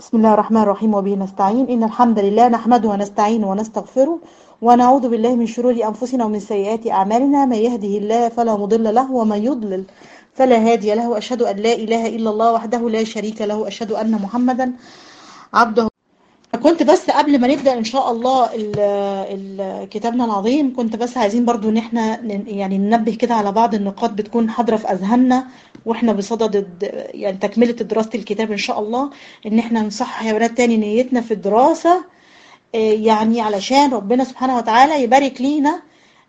بسم الله الرحمن الرحيم وبه نستعين إن الحمد لله نحمده ونستعينه ونستغفره ونعوذ بالله من شرور أنفسنا ومن سيئات أعمالنا من يهده الله فلا مضل له ومن يضلل فلا هادي له وأشهد أن لا إله إلا الله وحده لا شريك له وأشهد أن محمدا عبده كنت بس قبل ما نبدأ إن شاء الله ال- ال- كتابنا العظيم كنت بس عايزين برضو إن إحنا ن- يعني ننبه كده على بعض النقاط بتكون حاضرة في أذهاننا وإحنا بصدد الد- يعني تكملة دراسة الكتاب إن شاء الله إن إحنا نصحح يا بنات تاني نيتنا في الدراسة آه، يعني علشان ربنا سبحانه وتعالى يبارك لينا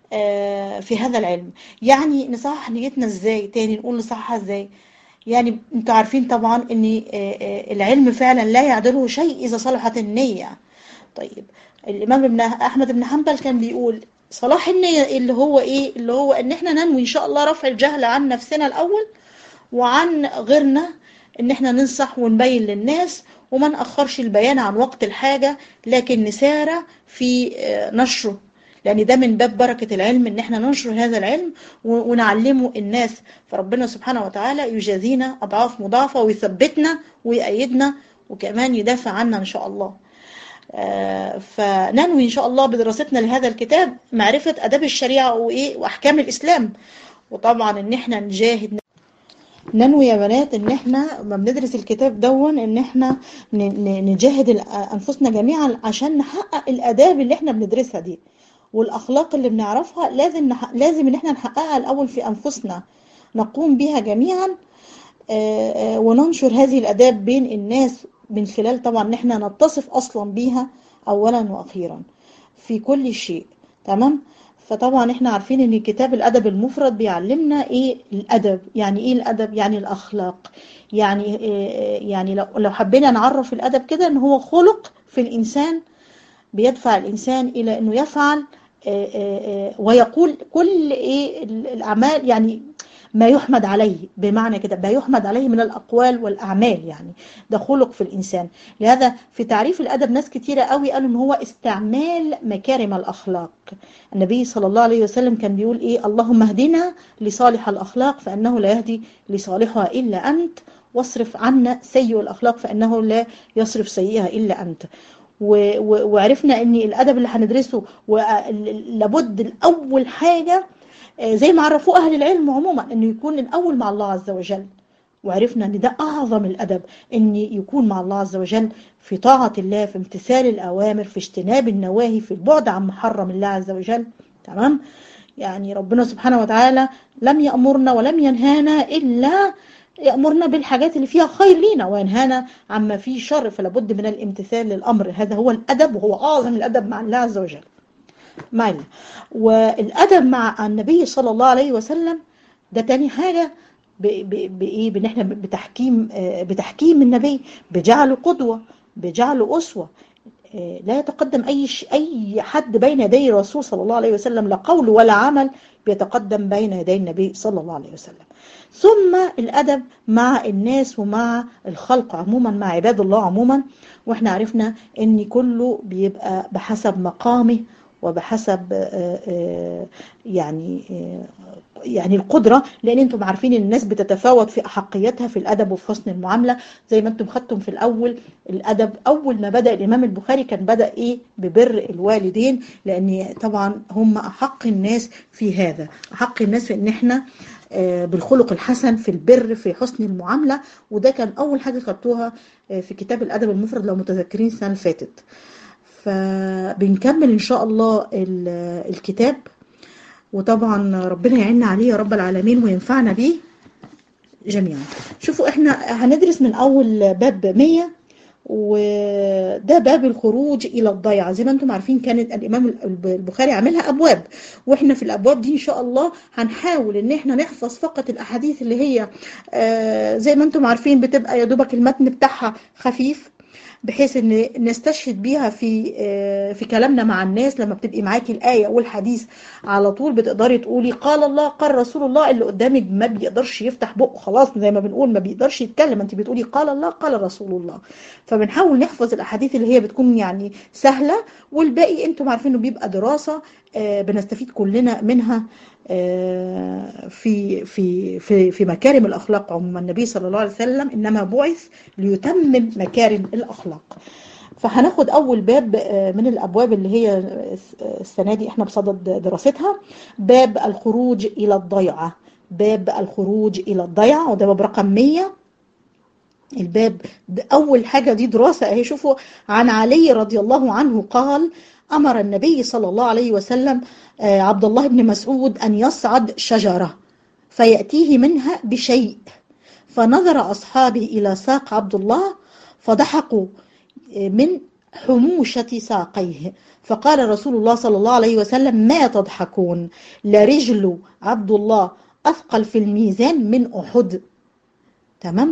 آه، في هذا العلم يعني نصحح نيتنا إزاي تاني نقول نصححها إزاي يعني انتوا عارفين طبعا ان آه، آه، العلم فعلا لا يعدله شيء اذا صلحت النية طيب الامام ابن احمد بن حنبل كان بيقول صلاح النية اللي هو ايه اللي هو ان احنا ننوي ان شاء الله رفع الجهل عن نفسنا الاول وعن غيرنا ان احنا ننصح ونبين للناس وما نأخرش البيان عن وقت الحاجة لكن نسارع في آه، نشره لأن ده من باب بركة العلم إن احنا ننشر هذا العلم و- ونعلمه الناس فربنا سبحانه وتعالى يجازينا أضعاف مضاعفة ويثبتنا ويأيدنا وكمان يدافع عنا إن شاء الله آه، فننوي إن شاء الله بدراستنا لهذا الكتاب معرفة أداب الشريعة وإيه وأحكام الإسلام وطبعا إن احنا نجاهد ننوي يا بنات ان احنا لما بندرس الكتاب دون ان احنا ن- ن- نجاهد ال- انفسنا جميعا عشان نحقق الاداب اللي احنا بندرسها دي والاخلاق اللي بنعرفها لازم نح... لازم ان احنا نحققها الاول في انفسنا نقوم بها جميعا آه، آه، وننشر هذه الاداب بين الناس من خلال طبعا ان احنا نتصف اصلا بيها اولا واخيرا في كل شيء تمام فطبعا احنا عارفين ان كتاب الادب المفرد بيعلمنا ايه الادب يعني ايه الادب يعني الاخلاق يعني إيه يعني لو لو حبينا نعرف الادب كده ان هو خلق في الانسان بيدفع الانسان الى انه يفعل آه، آه، آه، ويقول كل ايه ال- الاعمال يعني ما يحمد عليه بمعنى كده ما يحمد عليه من الاقوال والاعمال يعني ده خلق في الانسان لهذا في تعريف الادب ناس كتيره قوي قالوا ان هو استعمال مكارم الاخلاق النبي صلى الله عليه وسلم كان بيقول ايه اللهم اهدنا لصالح الاخلاق فانه لا يهدي لصالحها الا انت واصرف عنا سيء الاخلاق فانه لا يصرف سيئها الا انت و- و- وعرفنا ان الادب اللي هندرسه ول- لابد الاول حاجه آه، زي ما عرفوه اهل العلم عموما انه يكون الاول مع الله عز وجل وعرفنا ان ده اعظم الادب ان يكون مع الله عز وجل في طاعه الله في امتثال الاوامر في اجتناب النواهي في البعد عن محرم الله عز وجل تمام يعني ربنا سبحانه وتعالى لم يأمرنا ولم ينهانا إلا يأمرنا بالحاجات اللي فيها خير لينا وينهانا عما فيه شر فلا بد من الامتثال للأمر هذا هو الأدب وهو أعظم الأدب مع الله عز وجل مع الله والأدب مع النبي صلى الله عليه وسلم ده تاني حاجة ب- ب- بإيه بإن إحنا بتحكيم آه، بتحكيم النبي بجعله قدوة بجعله أسوة آه، لا يتقدم أي ش... أي حد بين يدي الرسول صلى الله عليه وسلم لا قول ولا عمل بيتقدم بين يدي النبي صلى الله عليه وسلم ثم الأدب مع الناس ومع الخلق عموما مع عباد الله عموما واحنا عرفنا ان كله بيبقى بحسب مقامه وبحسب آه، آه، يعني آه، يعني القدرة لأن أنتم عارفين إن الناس بتتفاوت في أحقيتها في الأدب وفي حسن المعاملة زي ما أنتم خدتم في الأول الأدب أول ما بدأ الإمام البخاري كان بدأ إيه ببر الوالدين لأن طبعا هم أحق الناس في هذا أحق الناس في إن إحنا آه، بالخلق الحسن في البر في حسن المعاملة وده كان أول حاجة خدتوها آه، في كتاب الأدب المفرد لو متذكرين السنة اللي فاتت فبنكمل إن شاء الله ال- الكتاب وطبعا ربنا يعيننا عليه يا رب العالمين وينفعنا بيه جميعا شوفوا احنا هندرس من اول باب 100 وده باب الخروج الى الضيعه زي ما انتم عارفين كانت الامام البخاري عاملها ابواب واحنا في الابواب دي ان شاء الله هنحاول ان احنا نحفظ فقط الاحاديث اللي هي آه، زي ما انتم عارفين بتبقى يا دوبك المتن بتاعها خفيف بحيث ان نستشهد بيها في آه، في كلامنا مع الناس لما بتبقي معاكي الايه والحديث على طول بتقدري تقولي قال الله قال رسول الله اللي قدامك ما بيقدرش يفتح بقه خلاص زي ما بنقول ما بيقدرش يتكلم انت بتقولي قال الله قال رسول الله فبنحاول نحفظ الاحاديث اللي هي بتكون يعني سهله والباقي انتم عارفين انه بيبقى دراسه آه، بنستفيد كلنا منها في في في في مكارم الاخلاق عموما النبي صلى الله عليه وسلم انما بعث ليتمم مكارم الاخلاق فهناخد اول باب من الابواب اللي هي السنه دي احنا بصدد دراستها باب الخروج الى الضيعه باب الخروج الى الضيعه وده باب رقم 100 الباب اول حاجه دي دراسه اهي شوفوا عن علي رضي الله عنه قال امر النبي صلى الله عليه وسلم عبد الله بن مسعود ان يصعد شجره فياتيه منها بشيء فنظر اصحابه الى ساق عبد الله فضحكوا من حموشة ساقيه فقال رسول الله صلى الله عليه وسلم ما تضحكون لرجل عبد الله أثقل في الميزان من أحد تمام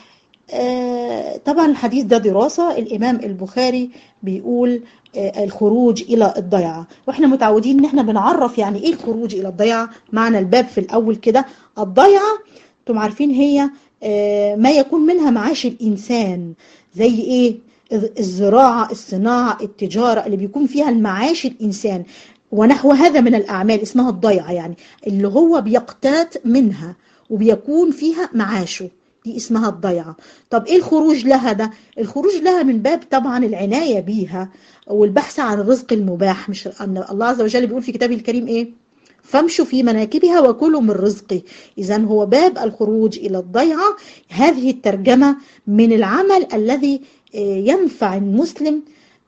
آه طبعا الحديث ده دراسة الإمام البخاري بيقول آه الخروج إلى الضيعة وإحنا متعودين إن إحنا بنعرف يعني إيه الخروج إلى الضيعة معنى الباب في الأول كده الضيعة انتم عارفين هي آه ما يكون منها معاش الإنسان زي إيه الزراعة الصناعة التجارة اللي بيكون فيها المعاش الإنسان ونحو هذا من الأعمال اسمها الضيعة يعني اللي هو بيقتات منها وبيكون فيها معاشه دي اسمها الضيعة طب ايه الخروج لها ده الخروج لها من باب طبعا العناية بيها والبحث عن الرزق المباح مش أن الله عز وجل بيقول في كتابه الكريم ايه فامشوا في مناكبها وكلوا من رزقه إذا هو باب الخروج إلى الضيعة هذه الترجمة من العمل الذي ينفع المسلم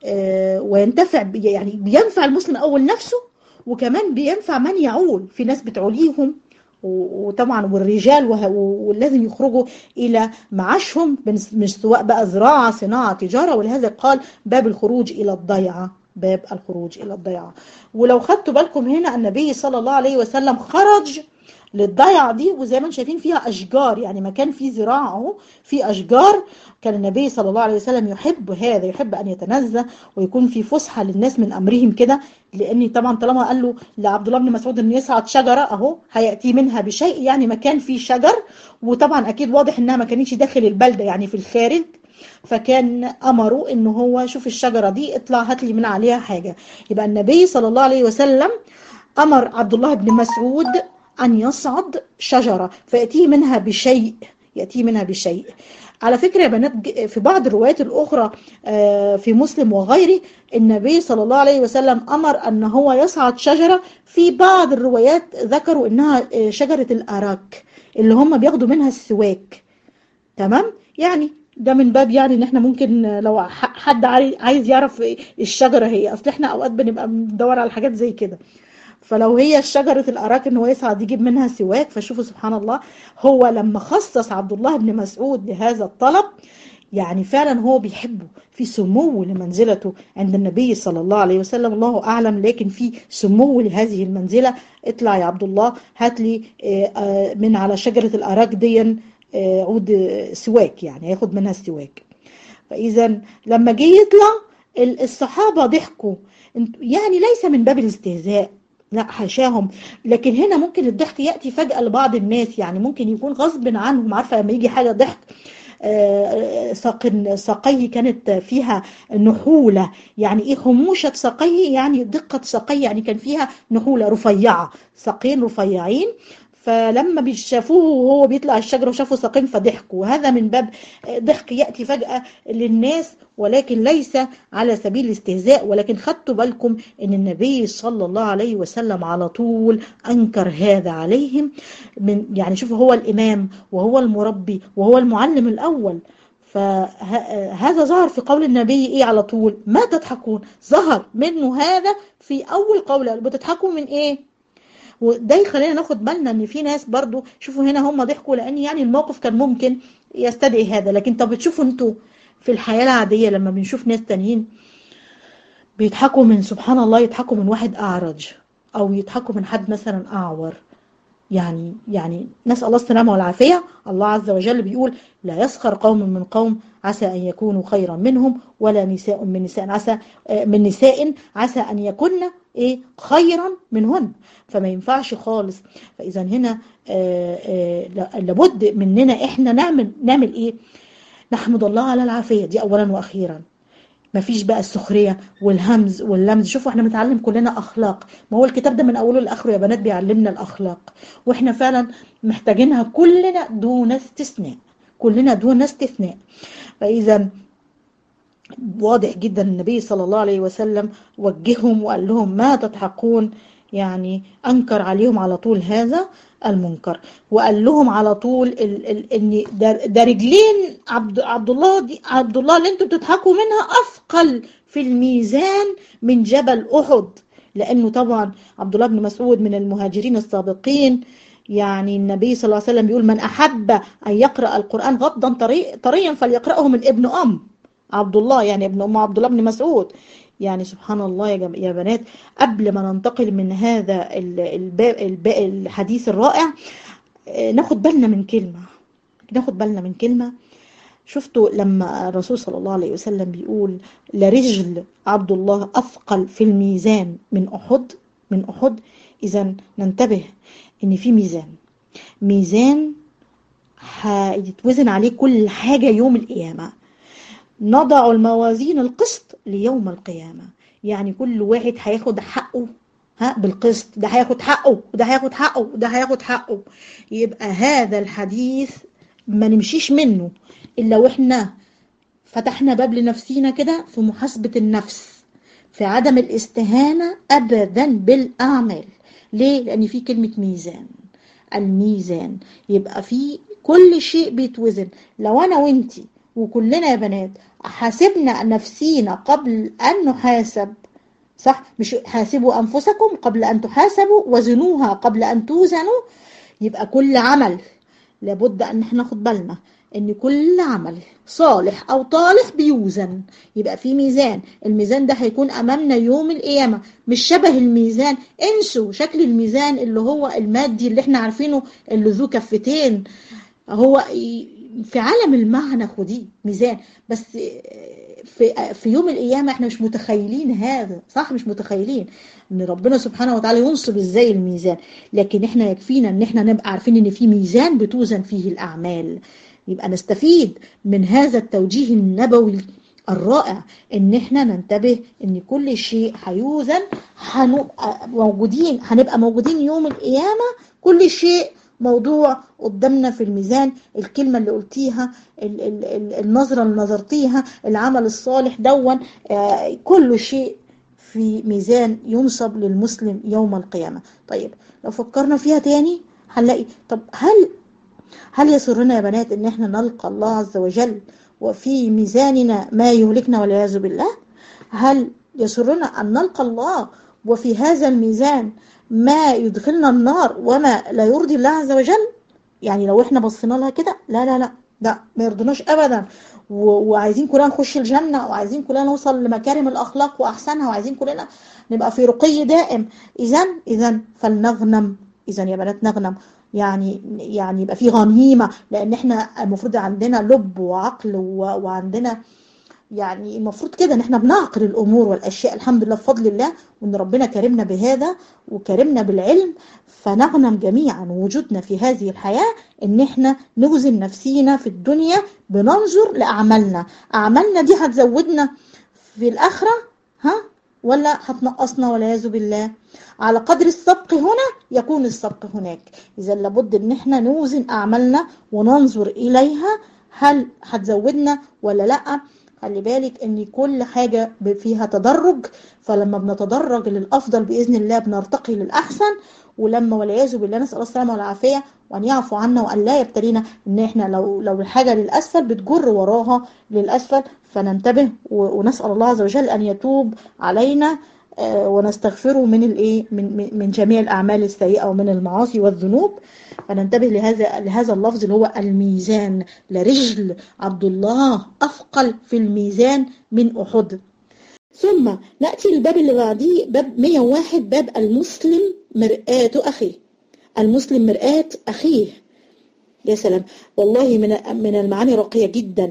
وينتفع يعني بينفع المسلم أول نفسه وكمان بينفع من يعول في ناس بتعوليهم وطبعا والرجال ولازم يخرجوا إلى معاشهم مش سواء بقى زراعة صناعة تجارة ولهذا قال باب الخروج إلى الضيعة باب الخروج إلى الضيعة ولو خدتوا بالكم هنا النبي صلى الله عليه وسلم خرج للضيعة دي وزي ما انتم شايفين فيها أشجار يعني مكان فيه زراعة اهو في أشجار كان النبي صلى الله عليه وسلم يحب هذا يحب أن يتنزه ويكون في فسحة للناس من أمرهم كده لأن طبعا طالما قال له لعبد الله بن مسعود أن يصعد شجرة أهو هيأتي منها بشيء يعني مكان فيه شجر وطبعا أكيد واضح أنها ما كانتش داخل البلدة يعني في الخارج فكان أمره أنه هو شوف الشجرة دي اطلع هات لي من عليها حاجة يبقى النبي صلى الله عليه وسلم أمر عبد الله بن مسعود أن يصعد شجرة فيأتيه منها بشيء يأتيه منها بشيء على فكرة يا بنات في بعض الروايات الأخرى في مسلم وغيره النبي صلى الله عليه وسلم أمر أن هو يصعد شجرة في بعض الروايات ذكروا أنها شجرة الأراك اللي هم بياخدوا منها السواك تمام يعني ده من باب يعني ان احنا ممكن لو حد عايز يعرف الشجرة هي اصل احنا اوقات بنبقى بندور على حاجات زي كده فلو هي شجرة الأراك إن هو يصعد يجيب منها سواك فشوفوا سبحان الله هو لما خصص عبد الله بن مسعود لهذا الطلب يعني فعلا هو بيحبه في سمو لمنزلته عند النبي صلى الله عليه وسلم الله أعلم لكن في سمو لهذه المنزلة اطلع يا عبد الله هات لي من على شجرة الأراك دي عود سواك يعني هياخد منها السواك فإذا لما جه يطلع الصحابة ضحكوا يعني ليس من باب الاستهزاء لا حاشاهم لكن هنا ممكن الضحك يأتي فجأة لبعض الناس يعني ممكن يكون غصب عنهم عارفة لما يجي حاجة ضحك ساق ساقيه كانت فيها نحولة يعني ايه خموشة ساقيه يعني دقة ساقيه يعني كان فيها نحولة رفيعة ساقين رفيعين فلما بيشافوه وهو بيطلع الشجرة وشافوا ساقين فضحكوا وهذا من باب ضحك يأتي فجأة للناس ولكن ليس على سبيل الاستهزاء ولكن خدتوا بالكم ان النبي صلى الله عليه وسلم على طول انكر هذا عليهم من يعني شوفوا هو الامام وهو المربي وهو المعلم الاول فهذا ظهر في قول النبي ايه على طول ما تضحكون ظهر منه هذا في اول قوله بتضحكوا من ايه وده يخلينا ناخد بالنا ان في ناس برضو شوفوا هنا هم ضحكوا لان يعني الموقف كان ممكن يستدعي هذا لكن طب بتشوفوا انتوا في الحياة العادية لما بنشوف ناس تانيين بيضحكوا من سبحان الله يضحكوا من واحد أعرج أو يضحكوا من حد مثلا أعور يعني يعني نسأل الله السلامة والعافية الله عز وجل بيقول لا يسخر قوم من قوم عسى أن يكونوا خيرا منهم ولا نساء من نساء عسى من نساء عسى أن يكن إيه خيرا منهن فما ينفعش خالص فإذا هنا لابد مننا إحنا نعمل نعمل إيه نحمد الله على العافية دي أولا وأخيرا مفيش بقى السخرية والهمز واللمز شوفوا احنا بنتعلم كلنا أخلاق ما هو الكتاب ده من أوله لآخره يا بنات بيعلمنا الأخلاق واحنا فعلا محتاجينها كلنا دون استثناء كلنا دون استثناء فإذا واضح جدا النبي صلى الله عليه وسلم وجههم وقال لهم ما تضحكون يعني أنكر عليهم على طول هذا المنكر وقال لهم على طول ال ال ان ده, ده رجلين عبد, عبد الله دي عبد الله اللي انتوا بتضحكوا منها اثقل في الميزان من جبل احد لانه طبعا عبد الله بن مسعود من المهاجرين السابقين يعني النبي صلى الله عليه وسلم بيقول من احب ان يقرا القران غضا طري طريا فليقراه من ابن ام عبد الله يعني ابن ام عبد الله بن مسعود يعني سبحان الله يا يا بنات قبل ما ننتقل من هذا الباب الحديث الرائع ناخد بالنا من كلمة ناخد بالنا من كلمة شفتوا لما الرسول صلى الله عليه وسلم بيقول لرجل عبد الله أثقل في الميزان من أحد من أحد إذا ننتبه إن في ميزان ميزان هيتوزن عليه كل حاجة يوم القيامة نضع الموازين القسط ليوم القيامة يعني كل واحد هياخد حقه ها بالقسط ده هياخد حقه وده هياخد حقه وده هياخد حقه يبقى هذا الحديث ما نمشيش منه إلا وإحنا فتحنا باب لنفسينا كده في محاسبة النفس في عدم الاستهانة أبدا بالأعمال ليه؟ لأن في كلمة ميزان الميزان يبقى في كل شيء بيتوزن لو أنا وإنتي وكلنا يا بنات حاسبنا نفسينا قبل أن نحاسب صح مش حاسبوا أنفسكم قبل أن تحاسبوا وزنوها قبل أن توزنوا يبقى كل عمل لابد أن احنا ناخد بالنا ان كل عمل صالح او طالح بيوزن يبقى في ميزان الميزان ده هيكون امامنا يوم القيامة مش شبه الميزان انسوا شكل الميزان اللي هو المادي اللي احنا عارفينه اللي ذو كفتين هو في عالم المعنى خديه ميزان بس في في يوم القيامه احنا مش متخيلين هذا صح مش متخيلين ان ربنا سبحانه وتعالى ينصب ازاي الميزان لكن احنا يكفينا ان احنا نبقى عارفين ان في ميزان بتوزن فيه الاعمال يبقى نستفيد من هذا التوجيه النبوي الرائع ان احنا ننتبه ان كل شيء هيوزن هنبقى موجودين هنبقى موجودين يوم القيامه كل شيء موضوع قدامنا في الميزان الكلمة اللي قلتيها ال ال ال النظرة اللي نظرتيها العمل الصالح دون آه كل شيء في ميزان ينصب للمسلم يوم القيامة طيب لو فكرنا فيها تاني هنلاقي طب هل هل يسرنا يا بنات ان احنا نلقى الله عز وجل وفي ميزاننا ما يهلكنا والعياذ بالله هل يسرنا ان نلقى الله وفي هذا الميزان ما يدخلنا النار وما لا يرضي الله عز وجل يعني لو احنا بصينا لها كده لا لا لا ده ما يرضناش ابدا وعايزين كلنا نخش الجنة وعايزين كلنا نوصل لمكارم الاخلاق واحسنها وعايزين كلنا نبقى في رقي دائم اذا اذا فلنغنم اذا يا بنات نغنم يعني يعني يبقى في غنيمة لان احنا المفروض عندنا لب وعقل وعندنا يعني المفروض كده ان احنا بنعقل الامور والاشياء الحمد لله بفضل الله وان ربنا كرمنا بهذا وكرمنا بالعلم فنغنم جميعا وجودنا في هذه الحياة ان احنا نوزن نفسينا في الدنيا بننظر لاعمالنا اعمالنا دي هتزودنا في الاخرة ها ولا هتنقصنا والعياذ بالله على قدر السبق هنا يكون السبق هناك اذا لابد ان احنا نوزن اعمالنا وننظر اليها هل هتزودنا ولا لا خلي بالك ان كل حاجة فيها تدرج فلما بنتدرج للافضل باذن الله بنرتقي للاحسن ولما والعياذ بالله نسال الله السلامه والعافيه وان يعفو عنا وان لا يبتلينا ان احنا لو لو الحاجه للاسفل بتجر وراها للاسفل فننتبه ونسال الله عز وجل ان يتوب علينا ونستغفره من الايه من من جميع الاعمال السيئه ومن المعاصي والذنوب فننتبه لهذا لهذا اللفظ اللي هو الميزان لرجل عبد الله اثقل في الميزان من احد ثم ناتي للباب اللي بعديه باب 101 باب المسلم مرآة اخيه المسلم مرآة اخيه يا سلام والله من من المعاني راقيه جدا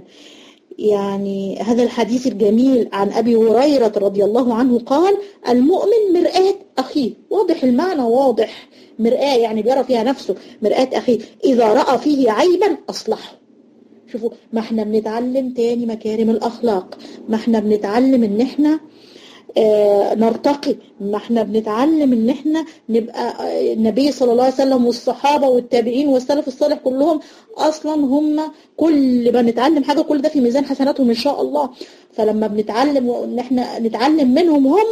يعني هذا الحديث الجميل عن أبي هريرة رضي الله عنه قال المؤمن مرآة أخيه واضح المعنى واضح مرآة يعني بيرى فيها نفسه مرآة أخيه إذا رأى فيه عيبا أصلحه شوفوا ما احنا بنتعلم تاني مكارم الأخلاق ما احنا بنتعلم ان احنا آه نرتقي ما احنا بنتعلم ان احنا نبقى آه النبي صلى الله عليه وسلم والصحابة والتابعين والسلف الصالح كلهم اصلا هم كل ما نتعلم حاجة كل ده في ميزان حسناتهم ان شاء الله فلما بنتعلم ان احنا نتعلم منهم هم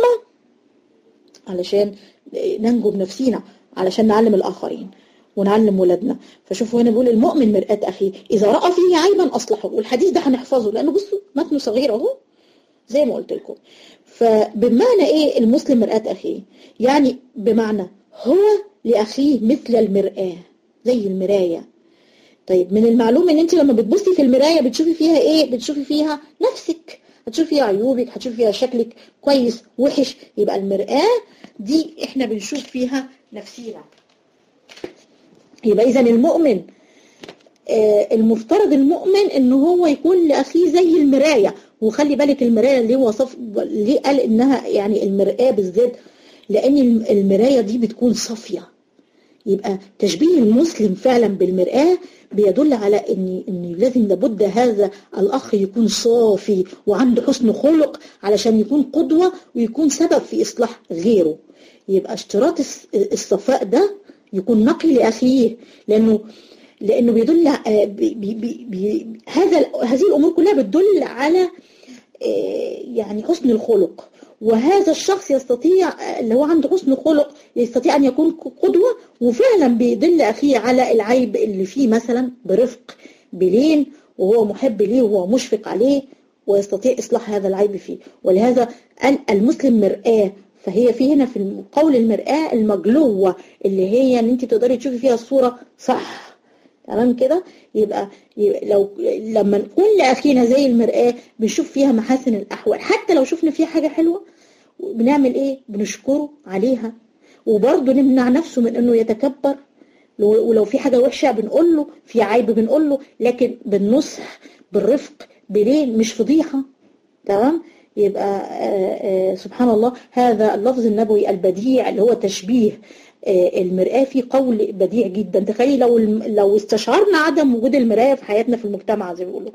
علشان ننجو بنفسينا علشان نعلم الآخرين ونعلم ولادنا فشوفوا هنا بيقول المؤمن مرآة أخيه إذا رأى فيه عيبا أصلحه والحديث ده هنحفظه لأنه بصوا متنه صغير أهو زي ما قلت لكم فبمعنى إيه المسلم مرآة أخيه يعني بمعنى هو لأخيه مثل المرآة زي المراية طيب من المعلوم ان انت لما بتبصي في المراية بتشوفي فيها ايه بتشوفي فيها نفسك هتشوفي فيها عيوبك هتشوفي فيها شكلك كويس وحش يبقى المرآة دي احنا بنشوف فيها نفسينا يبقى اذا المؤمن آه المفترض المؤمن ان هو يكون لاخيه زي المرايه وخلي بالك المرايه اللي هو صف ليه قال انها يعني المراه بالذات لان المرايه دي بتكون صافيه يبقى تشبيه المسلم فعلا بالمراه بيدل على ان ان لازم لابد هذا الاخ يكون صافي وعنده حسن خلق علشان يكون قدوه ويكون سبب في اصلاح غيره يبقى اشتراط الصفاء ده يكون نقي لأخيه لأنه لأنه بيدل بي بي بي هذا هذه الأمور كلها بتدل على يعني حسن الخلق وهذا الشخص يستطيع اللي هو عنده حسن خلق يستطيع أن يكون قدوة وفعلا بيدل أخيه على العيب اللي فيه مثلا برفق بلين وهو محب ليه وهو مشفق عليه ويستطيع إصلاح هذا العيب فيه ولهذا قال المسلم مرآة فهي في هنا في قول المرآة المجلوة اللي هي ان انت تقدري تشوفي فيها الصورة صح تمام كده يبقى, يبقى لو لما نكون لأخينا زي المرآة بنشوف فيها محاسن الأحوال حتى لو شفنا فيها حاجة حلوة بنعمل ايه بنشكره عليها وبرضه نمنع نفسه من انه يتكبر ولو في حاجة وحشة بنقول له في عيب بنقول له لكن بالنصح بالرفق بلين مش فضيحة تمام يبقى آآ آآ سبحان الله هذا اللفظ النبوي البديع اللي هو تشبيه المرآة في قول بديع جدا تخيل لو لو استشعرنا عدم وجود المراية في حياتنا في المجتمع زي ما بيقولوا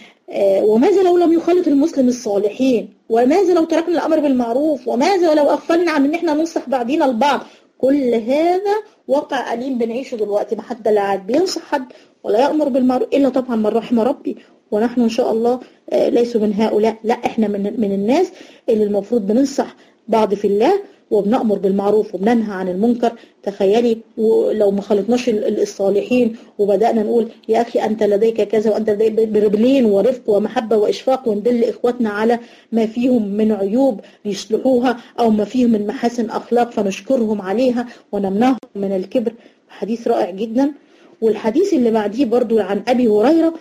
وماذا لو لم يخالط المسلم الصالحين وماذا لو تركنا الأمر بالمعروف وماذا لو أغفلنا عن ان احنا ننصح بعضينا البعض كل هذا واقع أليم بنعيشه دلوقتي ما حد لا عاد بينصح حد ولا يأمر بالمعروف إلا طبعا من رحم ربي ونحن إن شاء الله ليسوا من هؤلاء لا إحنا من, من الناس اللي المفروض بننصح بعض في الله وبنأمر بالمعروف وبننهى عن المنكر تخيلي ولو ما خلطناش الصالحين وبدأنا نقول يا أخي أنت لديك كذا وأنت لديك بربلين ورفق ومحبة وإشفاق وندل إخواتنا على ما فيهم من عيوب ليصلحوها أو ما فيهم من محاسن أخلاق فنشكرهم عليها ونمنعهم من الكبر حديث رائع جدا والحديث اللي بعديه برضو عن أبي هريرة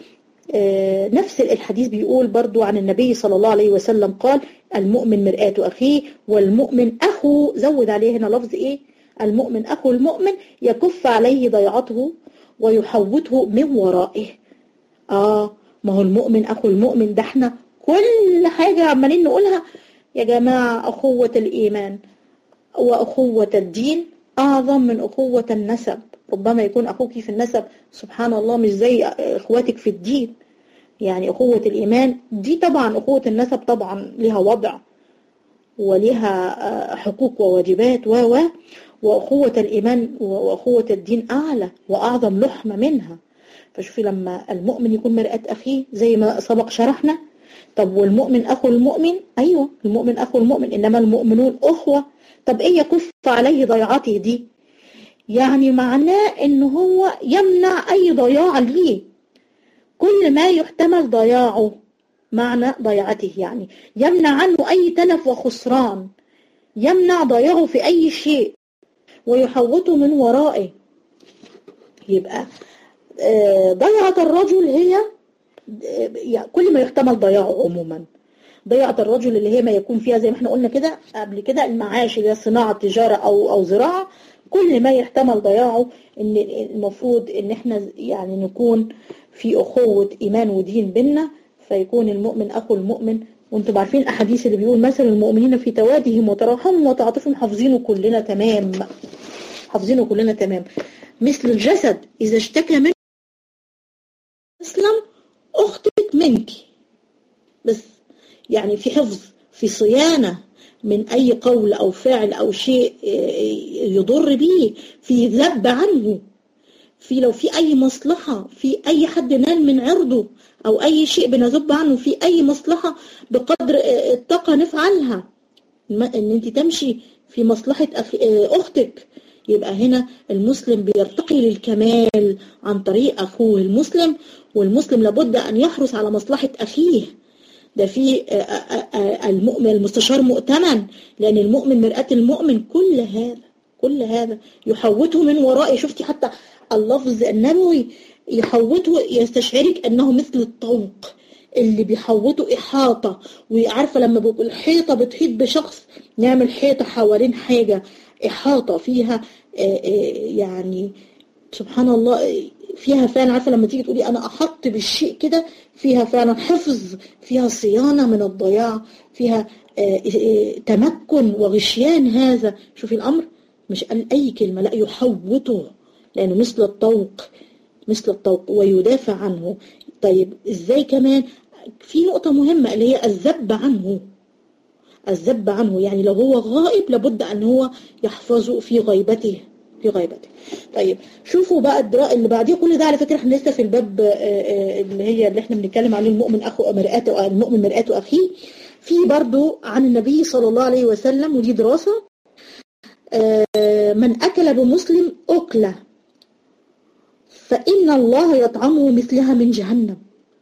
نفس الحديث بيقول برضو عن النبي صلى الله عليه وسلم قال المؤمن مرآة أخيه والمؤمن أخو زود عليه هنا لفظ إيه المؤمن أخو المؤمن يكف عليه ضيعته ويحوته من ورائه آه ما هو المؤمن أخو المؤمن ده احنا كل حاجة عمالين نقولها يا جماعة أخوة الإيمان وأخوة الدين أعظم من أخوة النسب ربما يكون أخوك في النسب سبحان الله مش زي إخواتك في الدين يعني أخوة الإيمان دي طبعا أخوة النسب طبعا لها وضع ولها حقوق وواجبات و وأخوة الإيمان وأخوة الدين أعلى وأعظم لحمة منها فشوفي لما المؤمن يكون مرآة أخيه زي ما سبق شرحنا طب والمؤمن أخو المؤمن أيوة المؤمن أخو المؤمن إنما المؤمنون أخوة طب إيه يكف عليه ضيعته دي يعني معناه إن هو يمنع أي ضياع ليه كل ما يحتمل ضياعه معنى ضيعته يعني يمنع عنه أي تلف وخسران يمنع ضياعه في أي شيء ويحوطه من ورائه يبقى ضيعة الرجل هي كل ما يحتمل ضياعه عموما ضيعة الرجل اللي هي ما يكون فيها زي ما احنا قلنا كده قبل كده المعاش اللي هي صناعة تجارة أو أو زراعة كل ما يحتمل ضياعه ان المفروض ان احنا يعني نكون في أخوة إيمان ودين بينا فيكون المؤمن أخو المؤمن وانتم عارفين الأحاديث اللي بيقول مثل المؤمنين في توادهم وتراحمهم وتعاطفهم حافظينه كلنا تمام حافظينه كلنا تمام مثل الجسد إذا اشتكى منه أسلم منك بس يعني في حفظ في صيانة من أي قول أو فعل أو شيء يضر به في ذب عنه في لو في أي مصلحة في أي حد نال من عرضه أو أي شيء بنذب عنه في أي مصلحة بقدر الطاقة نفعلها إن أنت تمشي في مصلحة أختك يبقى هنا المسلم بيرتقي للكمال عن طريق أخوه المسلم والمسلم لابد أن يحرص على مصلحة أخيه ده في المؤمن المستشار مؤتمن لأن المؤمن مرآة المؤمن كل هذا كل هذا يحوته من ورائه شفتي حتى اللفظ النبوي يحوته يستشعرك أنه مثل الطوق اللي بيحوطه إحاطة وعارفة لما بيقول الحيطة بتحيط بشخص نعمل حيطة حوالين حاجة إحاطة فيها يعني سبحان الله فيها فعلا عارفة لما تيجي تقولي أنا أحط بالشيء كده فيها فعلا حفظ فيها صيانة من الضياع فيها تمكن وغشيان هذا شوفي الأمر مش قال أي كلمة لا يحوطه لأنه مثل الطوق مثل الطوق ويدافع عنه طيب إزاي كمان في نقطة مهمة اللي هي الذب عنه الذب عنه يعني لو هو غائب لابد أن هو يحفظه في غيبته في غيبته طيب شوفوا بقى الدراء اللي بعديه كل ده على فكرة احنا لسه في الباب اللي هي اللي احنا بنتكلم عليه المؤمن أخو مرآته المؤمن مرآته أخيه في برضو عن النبي صلى الله عليه وسلم ودي دراسة من أكل بمسلم أكله فإن الله يطعمه مثلها من جهنم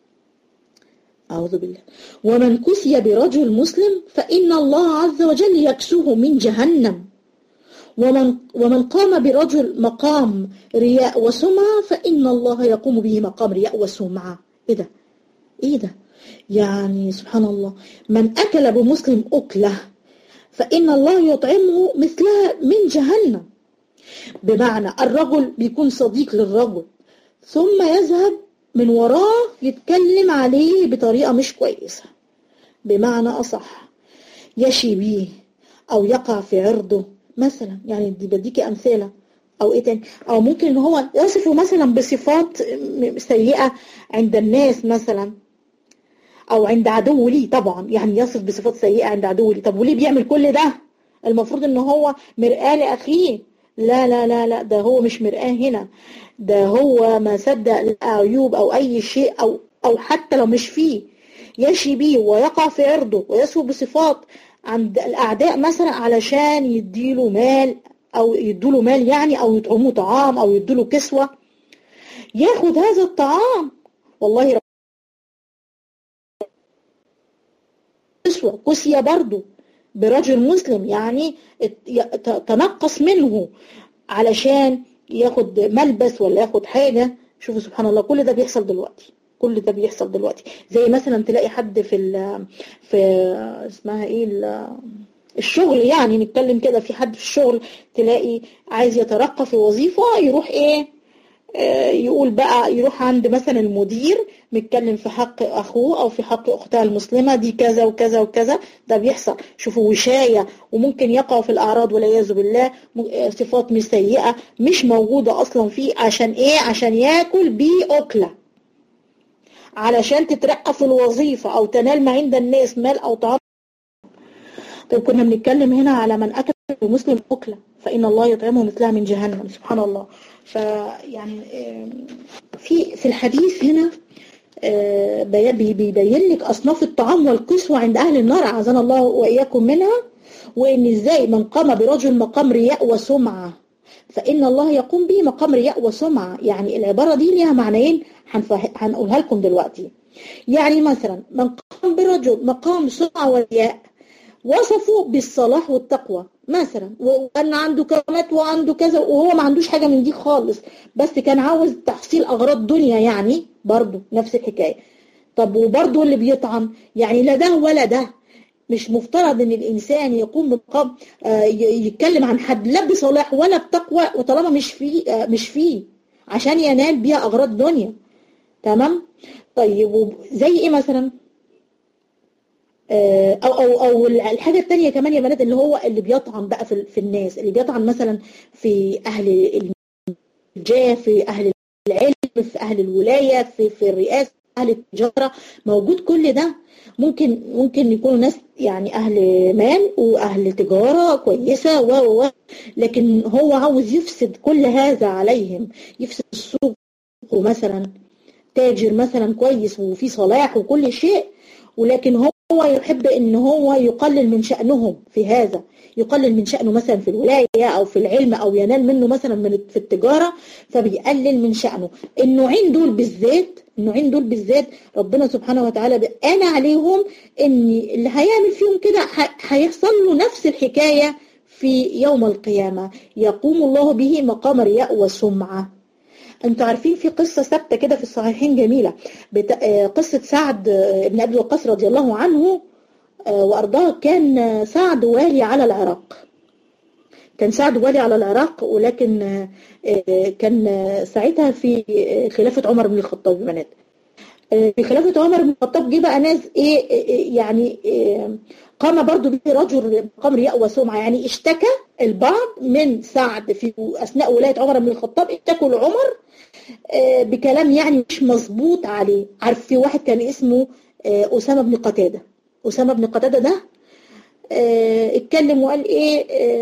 أعوذ بالله ومن كسي برجل مسلم فإن الله عز وجل يكسوه من جهنم ومن, ومن قام برجل مقام رياء وسمعة فإن الله يقوم به مقام رياء وسمعة إيه ده إيه ده يعني سبحان الله من أكل بمسلم أكله فإن الله يطعمه مثلها من جهنم بمعنى الرجل بيكون صديق للرجل ثم يذهب من وراه يتكلم عليه بطريقة مش كويسة بمعنى أصح يشي بيه أو يقع في عرضه مثلا يعني دي بديكي أمثلة أو إيه تاني أو ممكن إن هو يصفه مثلا بصفات سيئة عند الناس مثلا أو عند عدو ليه طبعا يعني يصف بصفات سيئة عند عدو ليه طب وليه بيعمل كل ده المفروض إن هو مرآة لأخيه لا لا لا لا ده هو مش مرآة هنا ده هو ما صدق عيوب أو أي شيء أو أو حتى لو مش فيه يشي بيه ويقع في عرضه ويسوء بصفات عند الأعداء مثلا علشان يديله مال أو يدوله مال يعني أو يطعموه طعام أو يدوله كسوة ياخد هذا الطعام والله كسوة كسية برضه برجل مسلم يعني تنقص منه علشان ياخد ملبس ولا ياخد حاجة شوفوا سبحان الله كل ده بيحصل دلوقتي كل ده بيحصل دلوقتي زي مثلا تلاقي حد في ال في اسمها ايه الشغل يعني نتكلم كده في حد في الشغل تلاقي عايز يترقى في وظيفة يروح ايه يقول بقى يروح عند مثلا المدير متكلم في حق أخوه أو في حق أختها المسلمة دي كذا وكذا وكذا ده بيحصل شوفوا وشاية وممكن يقعوا في الأعراض والعياذ بالله صفات مش سيئة مش موجودة أصلا فيه عشان إيه عشان ياكل بيه أكلة علشان تترقى في الوظيفة أو تنال ما عند الناس مال أو طعام طيب كنا بنتكلم هنا على من أكل مسلم أكلة فإن الله يطعمه مثلها من جهنم سبحان الله فيعني في في الحديث هنا بيبين لك أصناف الطعام والكسوة عند أهل النار أعاذنا الله وإياكم منها وإن إزاي من قام برجل مقام رياء وسمعة فإن الله يقوم به مقام رياء وسمعة يعني العبارة دي ليها معنيين هنقولها لكم دلوقتي يعني مثلا من قام برجل مقام سمعة ورياء وصفوا بالصلاح والتقوى مثلا وأن عنده كرامات وعنده كذا وهو ما عندوش حاجة من دي خالص بس كان عاوز تحصيل أغراض دنيا يعني برضه نفس الحكاية طب وبرضه اللي بيطعم يعني لا ده ولا ده مش مفترض ان الانسان يقوم بمقام يتكلم عن حد لا بصلاح ولا بتقوى وطالما مش فيه مش فيه عشان ينال بيها اغراض دنيا تمام طيب زي ايه مثلا او او او الحاجه الثانيه كمان يا بنات اللي هو اللي بيطعن بقى في, في الناس اللي بيطعن مثلا في اهل الجاه في اهل العلم في اهل الولايه في في الرئاسه أهل التجارة موجود كل ده ممكن ممكن يكونوا ناس يعني أهل مال وأهل تجارة كويسة و و لكن هو عاوز يفسد كل هذا عليهم يفسد السوق مثلا تاجر مثلا كويس وفي صلاح وكل شيء ولكن هو يحب ان هو يقلل من شأنهم في هذا يقلل من شأنه مثلا في الولاية او في العلم او ينال منه مثلا من في التجارة فبيقلل من شأنه النوعين دول بالذات النوعين دول بالذات ربنا سبحانه وتعالى قال عليهم ان اللي هيعمل فيهم كده هيحصل له نفس الحكاية في يوم القيامة يقوم الله به مقام رياء وسمعة انتوا عارفين في قصة ثابتة كده في الصحيحين جميلة بت... قصة سعد بن أبي وقاص رضي الله عنه وأرضاه كان سعد والي على العراق كان سعد والي على العراق ولكن كان ساعتها في خلافة عمر بن الخطاب بنات في خلافة عمر بن الخطاب جه بقى ناس ايه يعني إيه قام برضو به رجل مقام رياء وسمعة يعني اشتكى البعض من سعد في أثناء ولاية عمر بن الخطاب اشتكوا لعمر بكلام يعني مش مظبوط عليه عارف في واحد كان اسمه أسامة بن قتادة أسامة بن قتادة ده اتكلم وقال ايه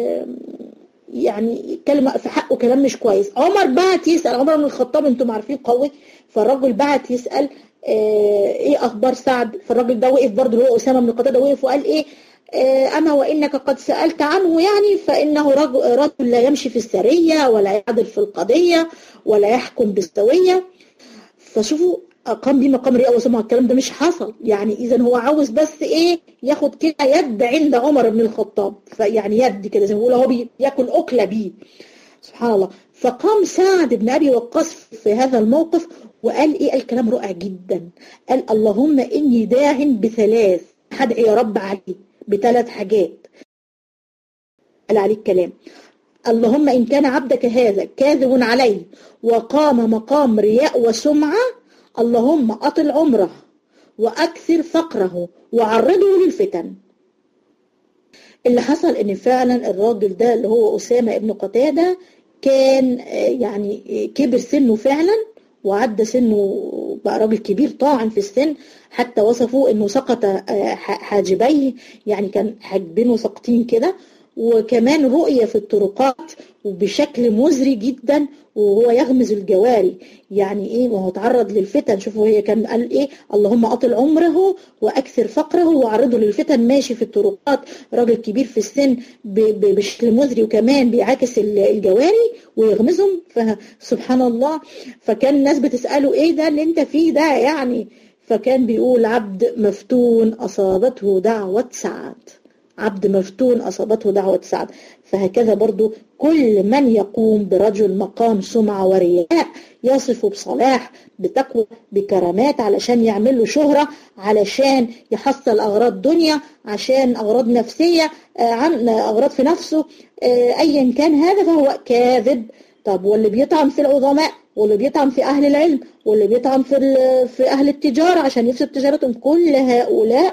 يعني اتكلم في حقه كلام مش كويس عمر بعت يسأل عمر بن الخطاب انتم عارفين قوي فالرجل بعت يسأل ايه اخبار سعد فالراجل ده وقف برضه اللي هو اسامه بن قتاده وقف وقال ايه اما وانك قد سالت عنه يعني فانه رجل, رجل لا يمشي في السريه ولا يعدل في القضيه ولا يحكم بالسويه فشوفوا قام بيه مقام رئاسه وسمع الكلام ده مش حصل يعني اذا هو عاوز بس ايه ياخد كده يد عند عمر بن الخطاب فيعني يد كده زي ما بيقولوا هو بياكل اكله بيه سبحان الله فقام سعد بن ابي وقاص في هذا الموقف وقال ايه قال كلام رائع جدا قال اللهم اني داع بثلاث هدعي يا رب عليه بثلاث حاجات قال عليه الكلام اللهم ان كان عبدك هذا كاذب عليه وقام مقام رياء وسمعه اللهم اطل عمره واكثر فقره وعرضه للفتن اللي حصل ان فعلا الراجل ده اللي هو اسامه ابن قتاده كان يعني كبر سنه فعلا وعدى سنه بقى راجل كبير طاعن في السن حتى وصفوه انه سقط حاجبيه يعني كان حاجبينه ساقطين كده وكمان رؤية في الطرقات وبشكل مزري جدا وهو يغمز الجواري يعني ايه وهو تعرض للفتن شوفوا هي كان قال ايه اللهم اطل عمره واكثر فقره وعرضه للفتن ماشي في الطرقات راجل كبير في السن بشكل مزري وكمان بيعاكس الجواري ويغمزهم فسبحان الله فكان الناس بتسأله ايه ده اللي انت فيه ده يعني فكان بيقول عبد مفتون اصابته دعوة سعد عبد مفتون أصابته دعوة سعد فهكذا برضو كل من يقوم برجل مقام سمعة ورياء يصف بصلاح بتقوى بكرامات علشان يعمل له شهرة علشان يحصل أغراض دنيا عشان أغراض نفسية عن أغراض في نفسه أيا كان هذا فهو كاذب طب واللي بيطعن في العظماء واللي بيطعن في أهل العلم واللي بيطعن في, في أهل التجارة عشان يفسد تجارتهم كل هؤلاء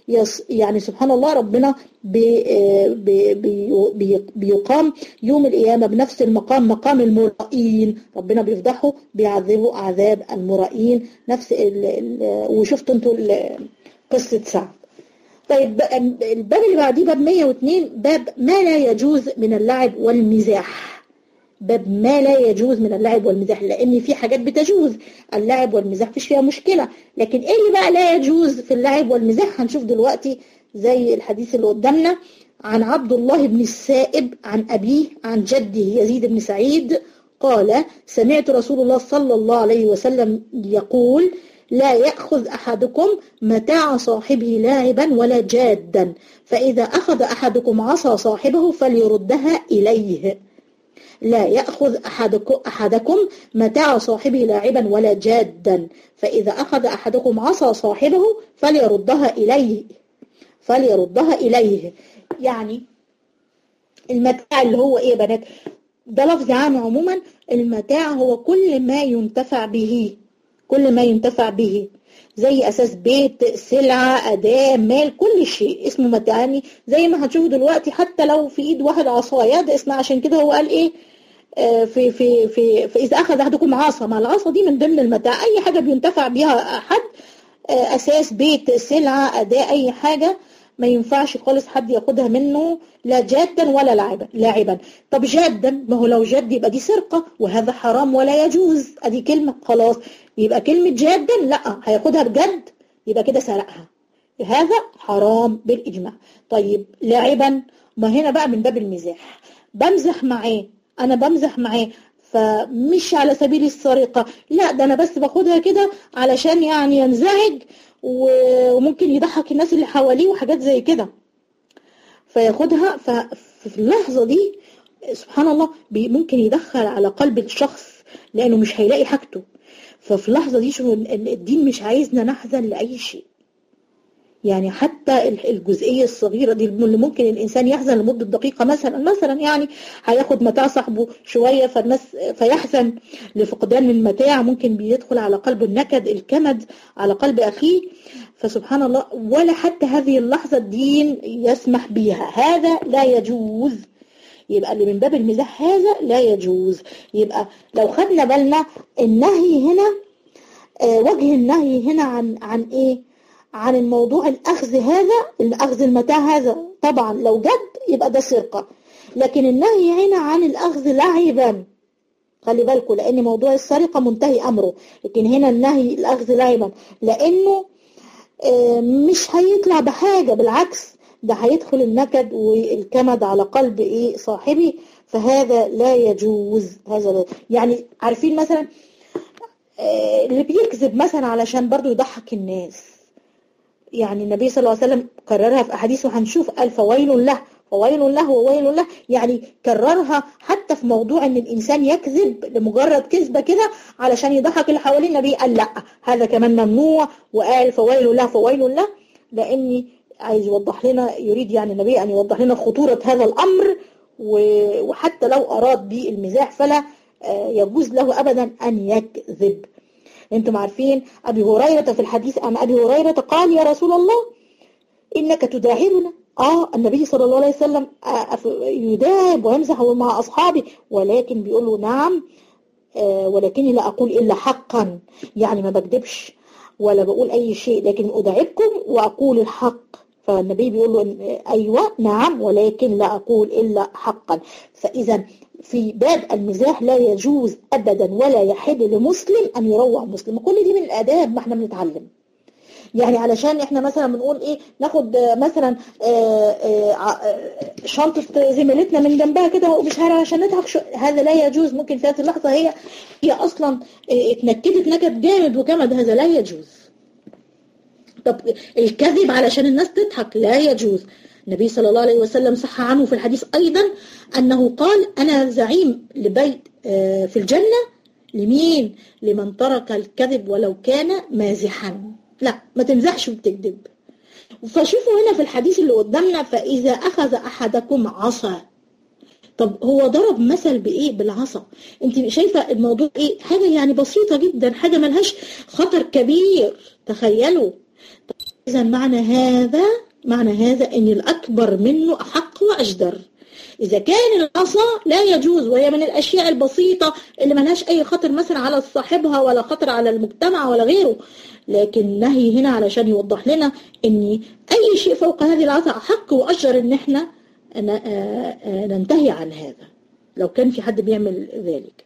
يعني سبحان الله ربنا بي بي بي بيقام يوم القيامة بنفس المقام مقام المرائين ربنا بيفضحه بيعذبه عذاب المرائين نفس ال ال وشفتوا انتوا قصة سعد طيب الباب اللي بعديه باب 102 باب ما لا يجوز من اللعب والمزاح باب ما لا يجوز من اللعب والمزاح لان في حاجات بتجوز اللعب والمزاح مفيش فيها مشكلة لكن ايه اللي بقى لا يجوز في اللعب والمزاح هنشوف دلوقتي زي الحديث اللي قدامنا عن عبد الله بن السائب عن أبيه عن جده يزيد بن سعيد قال سمعت رسول الله صلى الله عليه وسلم يقول لا يأخذ أحدكم متاع صاحبه لاعبا ولا جادا فإذا أخذ أحدكم عصا صاحبه فليردها إليه لا يأخذ أحدكم, أحدكم متاع صاحبه لاعبا ولا جادا فإذا أخذ أحدكم عصا صاحبه فليردها إليه فليردها إليه يعني المتاع اللي هو إيه بنات ده لفظ عام عموما المتاع هو كل ما ينتفع به كل ما ينتفع به زي أساس بيت سلعة أداة مال كل شيء اسمه متاعني زي ما هتشوفوا دلوقتي حتى لو في إيد واحد عصاية ده اسمها عشان كده هو قال إيه في في في فاذا اخذ احدكم عصا ما العصا دي من ضمن المتاع اي حاجه بينتفع بيها احد اساس بيت سلعه اداه اي حاجه ما ينفعش خالص حد ياخدها منه لا جادا ولا لاعبا لاعبا طب جادا ما هو لو جاد يبقى دي سرقه وهذا حرام ولا يجوز ادي كلمه خلاص يبقى كلمه جادا لا هياخدها بجد يبقى كده سرقها هذا حرام بالاجماع طيب لاعبا ما هنا بقى من باب المزاح بمزح معاه انا بمزح معاه فمش على سبيل السرقة لا ده أنا بس باخدها كده علشان يعني ينزعج وممكن يضحك الناس اللي حواليه وحاجات زي كده فياخدها ففي اللحظة دي سبحان الله ممكن يدخل على قلب الشخص لأنه مش هيلاقي حاجته ففي اللحظة دي شو الدين مش عايزنا نحزن لأي شيء يعني حتى الجزئية الصغيرة دي اللي ممكن الإنسان يحزن لمدة دقيقة مثلا مثلا يعني هياخد متاع صاحبه شوية فالناس فيحزن لفقدان المتاع ممكن بيدخل على قلبه النكد الكمد على قلب أخيه فسبحان الله ولا حتى هذه اللحظة الدين يسمح بها هذا لا يجوز يبقى اللي من باب المزاح هذا لا يجوز يبقى لو خدنا بالنا النهي هنا آه وجه النهي هنا عن عن ايه عن الموضوع الأخذ هذا الأخذ المتاع هذا طبعا لو جد يبقى ده سرقة لكن النهي هنا عن الأخذ لعبا خلي بالكم لأن موضوع السرقة منتهي أمره لكن هنا النهي الأخذ لعبا لأنه مش هيطلع بحاجة بالعكس ده هيدخل النكد والكمد على قلب إيه صاحبي فهذا لا يجوز هذا لا يعني عارفين مثلا اللي بيكذب مثلا علشان برضو يضحك الناس يعني النبي صلى الله عليه وسلم كررها في أحاديث وهنشوف قال فويل له فويل له وويل له يعني كررها حتى في موضوع ان الانسان يكذب لمجرد كذبه كده علشان يضحك اللي حواليه النبي قال لا هذا كمان ممنوع وقال فويل له فويل له لاني عايز يوضح لنا يريد يعني النبي ان يوضح لنا خطوره هذا الامر وحتى لو اراد به المزاح فلا يجوز له ابدا ان يكذب انتم عارفين ابي هريره في الحديث عن ابي هريره قال يا رسول الله انك تداهرنا اه النبي صلى الله عليه وسلم يداهب ويمزح مع اصحابه ولكن بيقول له نعم آه ولكني لا اقول الا حقا يعني ما بكذبش ولا بقول اي شيء لكن اداعبكم واقول الحق فالنبي بيقول له ايوه نعم ولكن لا اقول الا حقا فاذا في باب المزاح لا يجوز ابدا ولا يحل لمسلم ان يروع مسلم كل دي من الاداب ما احنا بنتعلم يعني علشان احنا مثلا بنقول ايه ناخد مثلا شنطة زميلتنا من جنبها كده ومش عشان نضحك هذا لا يجوز ممكن في هذه اللحظة هي هي اصلا اتنكدت نكد جامد وجمد هذا لا يجوز طب الكذب علشان الناس تضحك لا يجوز النبي صلى الله عليه وسلم صح عنه في الحديث أيضا أنه قال أنا زعيم لبيت في الجنة لمين لمن ترك الكذب ولو كان مازحا لا ما تمزحش وبتكذب فشوفوا هنا في الحديث اللي قدامنا فإذا أخذ أحدكم عصا طب هو ضرب مثل بإيه بالعصا انت شايفة الموضوع إيه حاجة يعني بسيطة جدا حاجة ملهاش خطر كبير تخيلوا إذا معنى هذا معنى هذا أن الأكبر منه أحق وأجدر إذا كان العصا لا يجوز وهي من الأشياء البسيطة اللي ملهاش أي خطر مثلا على صاحبها ولا خطر على المجتمع ولا غيره لكن نهي هنا علشان يوضح لنا أن أي شيء فوق هذه العصا أحق وأجدر أن احنا ننتهي عن هذا لو كان في حد بيعمل ذلك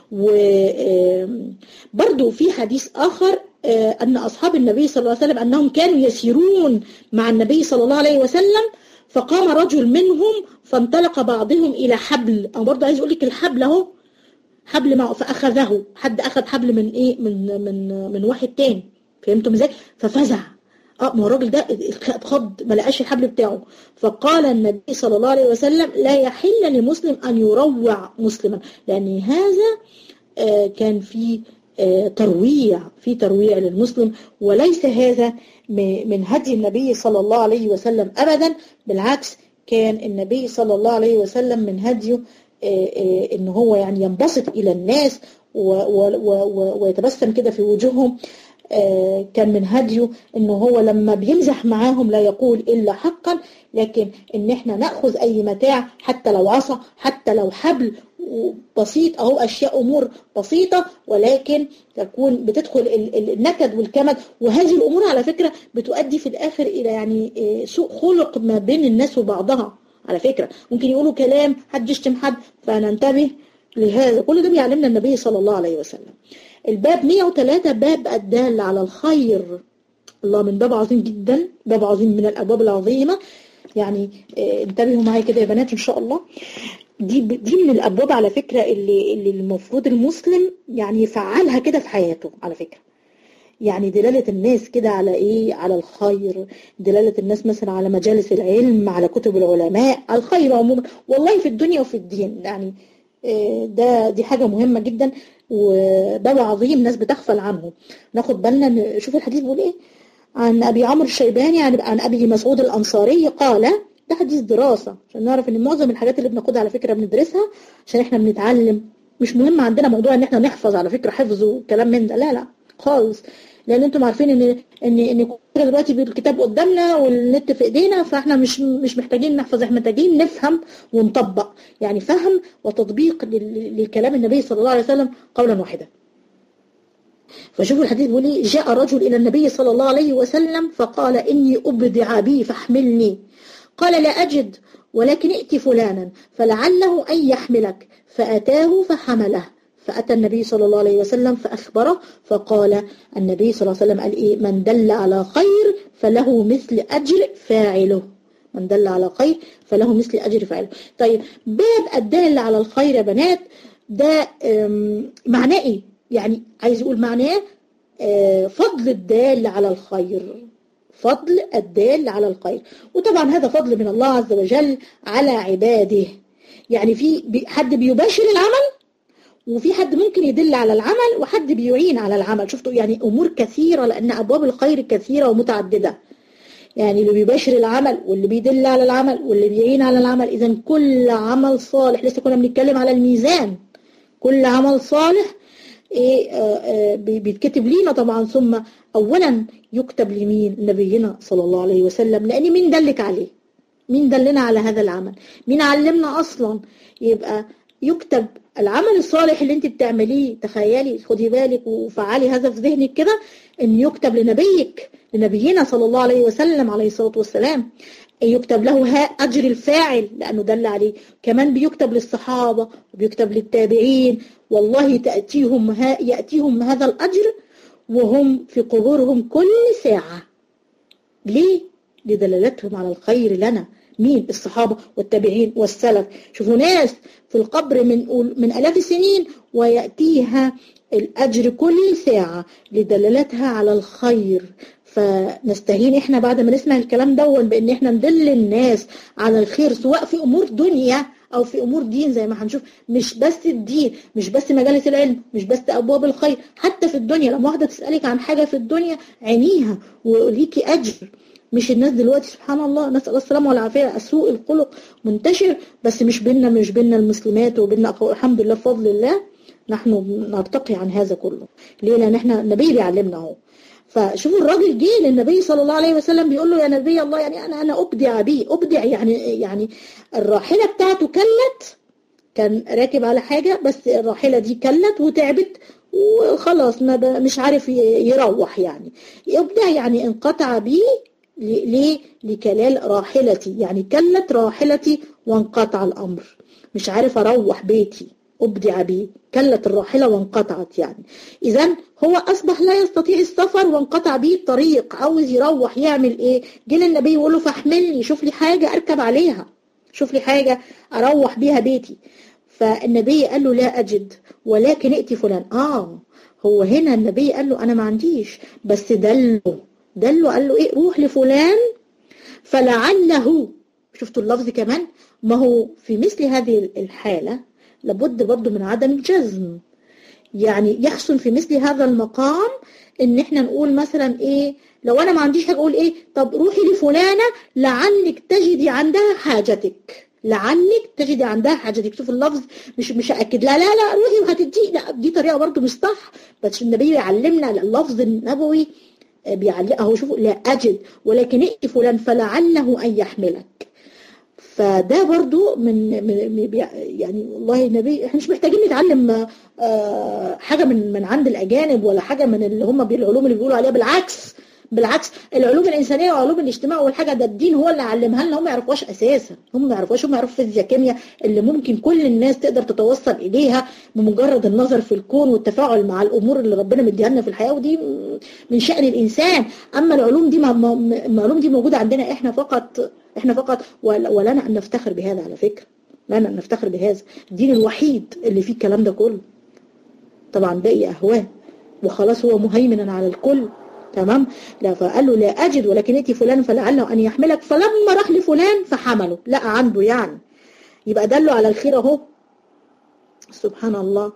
وبرضو في حديث آخر أن أصحاب النبي صلى الله عليه وسلم أنهم كانوا يسيرون مع النبي صلى الله عليه وسلم فقام رجل منهم فانطلق بعضهم إلى حبل أو برضه عايز أقول لك الحبل أهو حبل معه فأخذه حد أخذ حبل من إيه من من من واحد تاني فهمتم إزاي ففزع اه ما الراجل ده اتخض ما لقاش الحبل بتاعه فقال النبي صلى الله عليه وسلم لا يحل لمسلم أن يروع مسلما لأن هذا آه كان في آه ترويع في ترويع للمسلم وليس هذا من هدي النبي صلى الله عليه وسلم أبدا بالعكس كان النبي صلى الله عليه وسلم من هديه آه ان هو يعني ينبسط إلى الناس ويتبسم كده في وجوههم كان من هديه انه هو لما بيمزح معاهم لا يقول الا حقا لكن ان احنا ناخذ اي متاع حتى لو عصا حتى لو حبل بسيط أهو أشياء أمور بسيطة ولكن تكون بتدخل النكد والكمد وهذه الأمور على فكرة بتؤدي في الآخر إلى يعني سوء خلق ما بين الناس وبعضها على فكرة ممكن يقولوا كلام حد يشتم حد فننتبه لهذا كل ده بيعلمنا النبي صلى الله عليه وسلم الباب 103 باب الدال على الخير الله من باب عظيم جدا باب عظيم من الأبواب العظيمة يعني انتبهوا معايا كده يا بنات إن شاء الله دي دي من الأبواب على فكرة اللي, اللي المفروض المسلم يعني يفعلها كده في حياته على فكرة يعني دلالة الناس كده على إيه على الخير دلالة الناس مثلا على مجالس العلم على كتب العلماء على الخير عموما والله في الدنيا وفي الدين يعني ده دي حاجة مهمة جدا وباب عظيم ناس بتغفل عنه ناخد بالنا نشوف الحديث بيقول ايه عن ابي عمرو الشيباني عن عن ابي مسعود الانصاري قال ده حديث دراسة عشان نعرف ان معظم الحاجات اللي بناخدها على فكرة بندرسها عشان احنا بنتعلم مش مهم عندنا موضوع ان احنا نحفظ على فكرة حفظ وكلام من ده لا لا خالص لان انتم عارفين ان ان ان كل دلوقتي بالكتاب قدامنا والنت في ايدينا فاحنا مش مش محتاجين نحفظ احنا محتاجين نفهم ونطبق يعني فهم وتطبيق لكلام النبي صلى الله عليه وسلم قولا واحدا فشوفوا الحديث بيقول ايه جاء رجل الى النبي صلى الله عليه وسلم فقال اني ابدع بي فاحملني قال لا اجد ولكن ائت فلانا فلعله ان يحملك فاتاه فحمله فأتى النبي صلى الله عليه وسلم فأخبره فقال النبي صلى الله عليه وسلم قال إيه من دل على خير فله مثل أجر فاعله من دل على خير فله مثل أجر فاعله طيب باب الدال على الخير يا بنات ده معناه إيه يعني عايز يقول معناه فضل الدال على الخير فضل الدال على الخير وطبعا هذا فضل من الله عز وجل على عباده يعني في حد بيباشر العمل وفي حد ممكن يدل على العمل وحد بيعين على العمل شفتوا يعني أمور كثيرة لأن أبواب الخير كثيرة ومتعددة يعني اللي بيباشر العمل واللي بيدل على العمل واللي بيعين على العمل إذا كل عمل صالح لسه كنا بنتكلم على الميزان كل عمل صالح إيه آآ آآ بيتكتب لينا طبعا ثم أولا يكتب لمين نبينا صلى الله عليه وسلم لأن مين دلك عليه مين دلنا على هذا العمل مين علمنا أصلا يبقى يكتب العمل الصالح اللي انت بتعمليه تخيلي خدي بالك وفعلي هذا في ذهنك كده ان يكتب لنبيك لنبينا صلى الله عليه وسلم عليه الصلاة والسلام يكتب له أجر الفاعل لأنه دل عليه كمان بيكتب للصحابة وبيكتب للتابعين والله تأتيهم ها يأتيهم هذا الأجر وهم في قبورهم كل ساعة ليه؟ لدلالتهم على الخير لنا مين الصحابة والتابعين والسلف شوفوا ناس في القبر من من آلاف السنين ويأتيها الأجر كل ساعة لدلالتها على الخير فنستهين احنا بعد ما نسمع الكلام دون بان احنا ندل الناس على الخير سواء في امور دنيا او في امور دين زي ما هنشوف مش بس الدين مش بس مجالس العلم مش بس ابواب الخير حتى في الدنيا لما واحده تسالك عن حاجه في الدنيا عينيها وليكي اجر مش الناس دلوقتي سبحان الله نسأل الله السلامة والعافية سوء الخلق منتشر بس مش بينا مش بينا المسلمات وبينا الحمد لله بفضل الله نحن نرتقي عن هذا كله ليه لأن احنا النبي بيعلمنا اهو فشوفوا الراجل جه للنبي صلى الله عليه وسلم بيقول له يا نبي الله يعني أنا أنا أبدع بيه أبدع يعني يعني الراحلة بتاعته كلت كان راكب على حاجة بس الراحلة دي كلت وتعبت وخلاص ما مش عارف يروح يعني يبدع يعني انقطع بيه ليه لكلال راحلتي يعني كلت راحلتي وانقطع الأمر مش عارف أروح بيتي أبدع بيه كلت الراحلة وانقطعت يعني إذا هو أصبح لا يستطيع السفر وانقطع بيه الطريق عاوز يروح يعمل إيه جه للنبي يقول له فاحملني شوف لي حاجة أركب عليها شوف لي حاجة أروح بيها بيتي فالنبي قال له لا أجد ولكن ائتي فلان آه هو هنا النبي قال له أنا ما عنديش بس دله دله قال له إيه روح لفلان فلعله شفتوا اللفظ كمان ما هو في مثل هذه الحالة لابد برضو من عدم الجزم يعني يحسن في مثل هذا المقام ان احنا نقول مثلا ايه لو انا ما عنديش حاجه اقول ايه طب روحي لفلانه لعلك تجدي عندها حاجتك لعلك تجدي عندها حاجتك شوف اللفظ مش مش اكد لا لا لا روحي وهتدي لا دي طريقه برضو مش صح بس النبي يعلمنا اللفظ النبوي بيعلق اهو شوفوا لا اجد ولكن ائت فلان فلعله ان يحملك فده برضو من, من يعني والله النبي احنا مش محتاجين نتعلم حاجة من من عند الأجانب ولا حاجة من اللي هم بالعلوم اللي بيقولوا عليها بالعكس بالعكس العلوم الإنسانية وعلوم الاجتماع والحاجة ده الدين هو اللي علمها لنا هم ما يعرفوهاش أساسا هم ما يعرفوهاش هم يعرفوا فيزياء كيمياء اللي ممكن كل الناس تقدر تتوصل إليها بمجرد النظر في الكون والتفاعل مع الأمور اللي ربنا مديها لنا في الحياة ودي من شأن الإنسان أما العلوم دي العلوم دي موجودة عندنا إحنا فقط إحنا فقط ولنا أن نفتخر بهذا على فكرة لنا أن نفتخر بهذا الدين الوحيد اللي فيه الكلام ده كله طبعا باقي أهواه وخلاص هو مهيمنا على الكل تمام لا فقال له لا أجد ولكن ائتي فلان فلعله أن يحملك فلما راح لفلان فحمله لقى عنده يعني يبقى دله على الخير اهو سبحان الله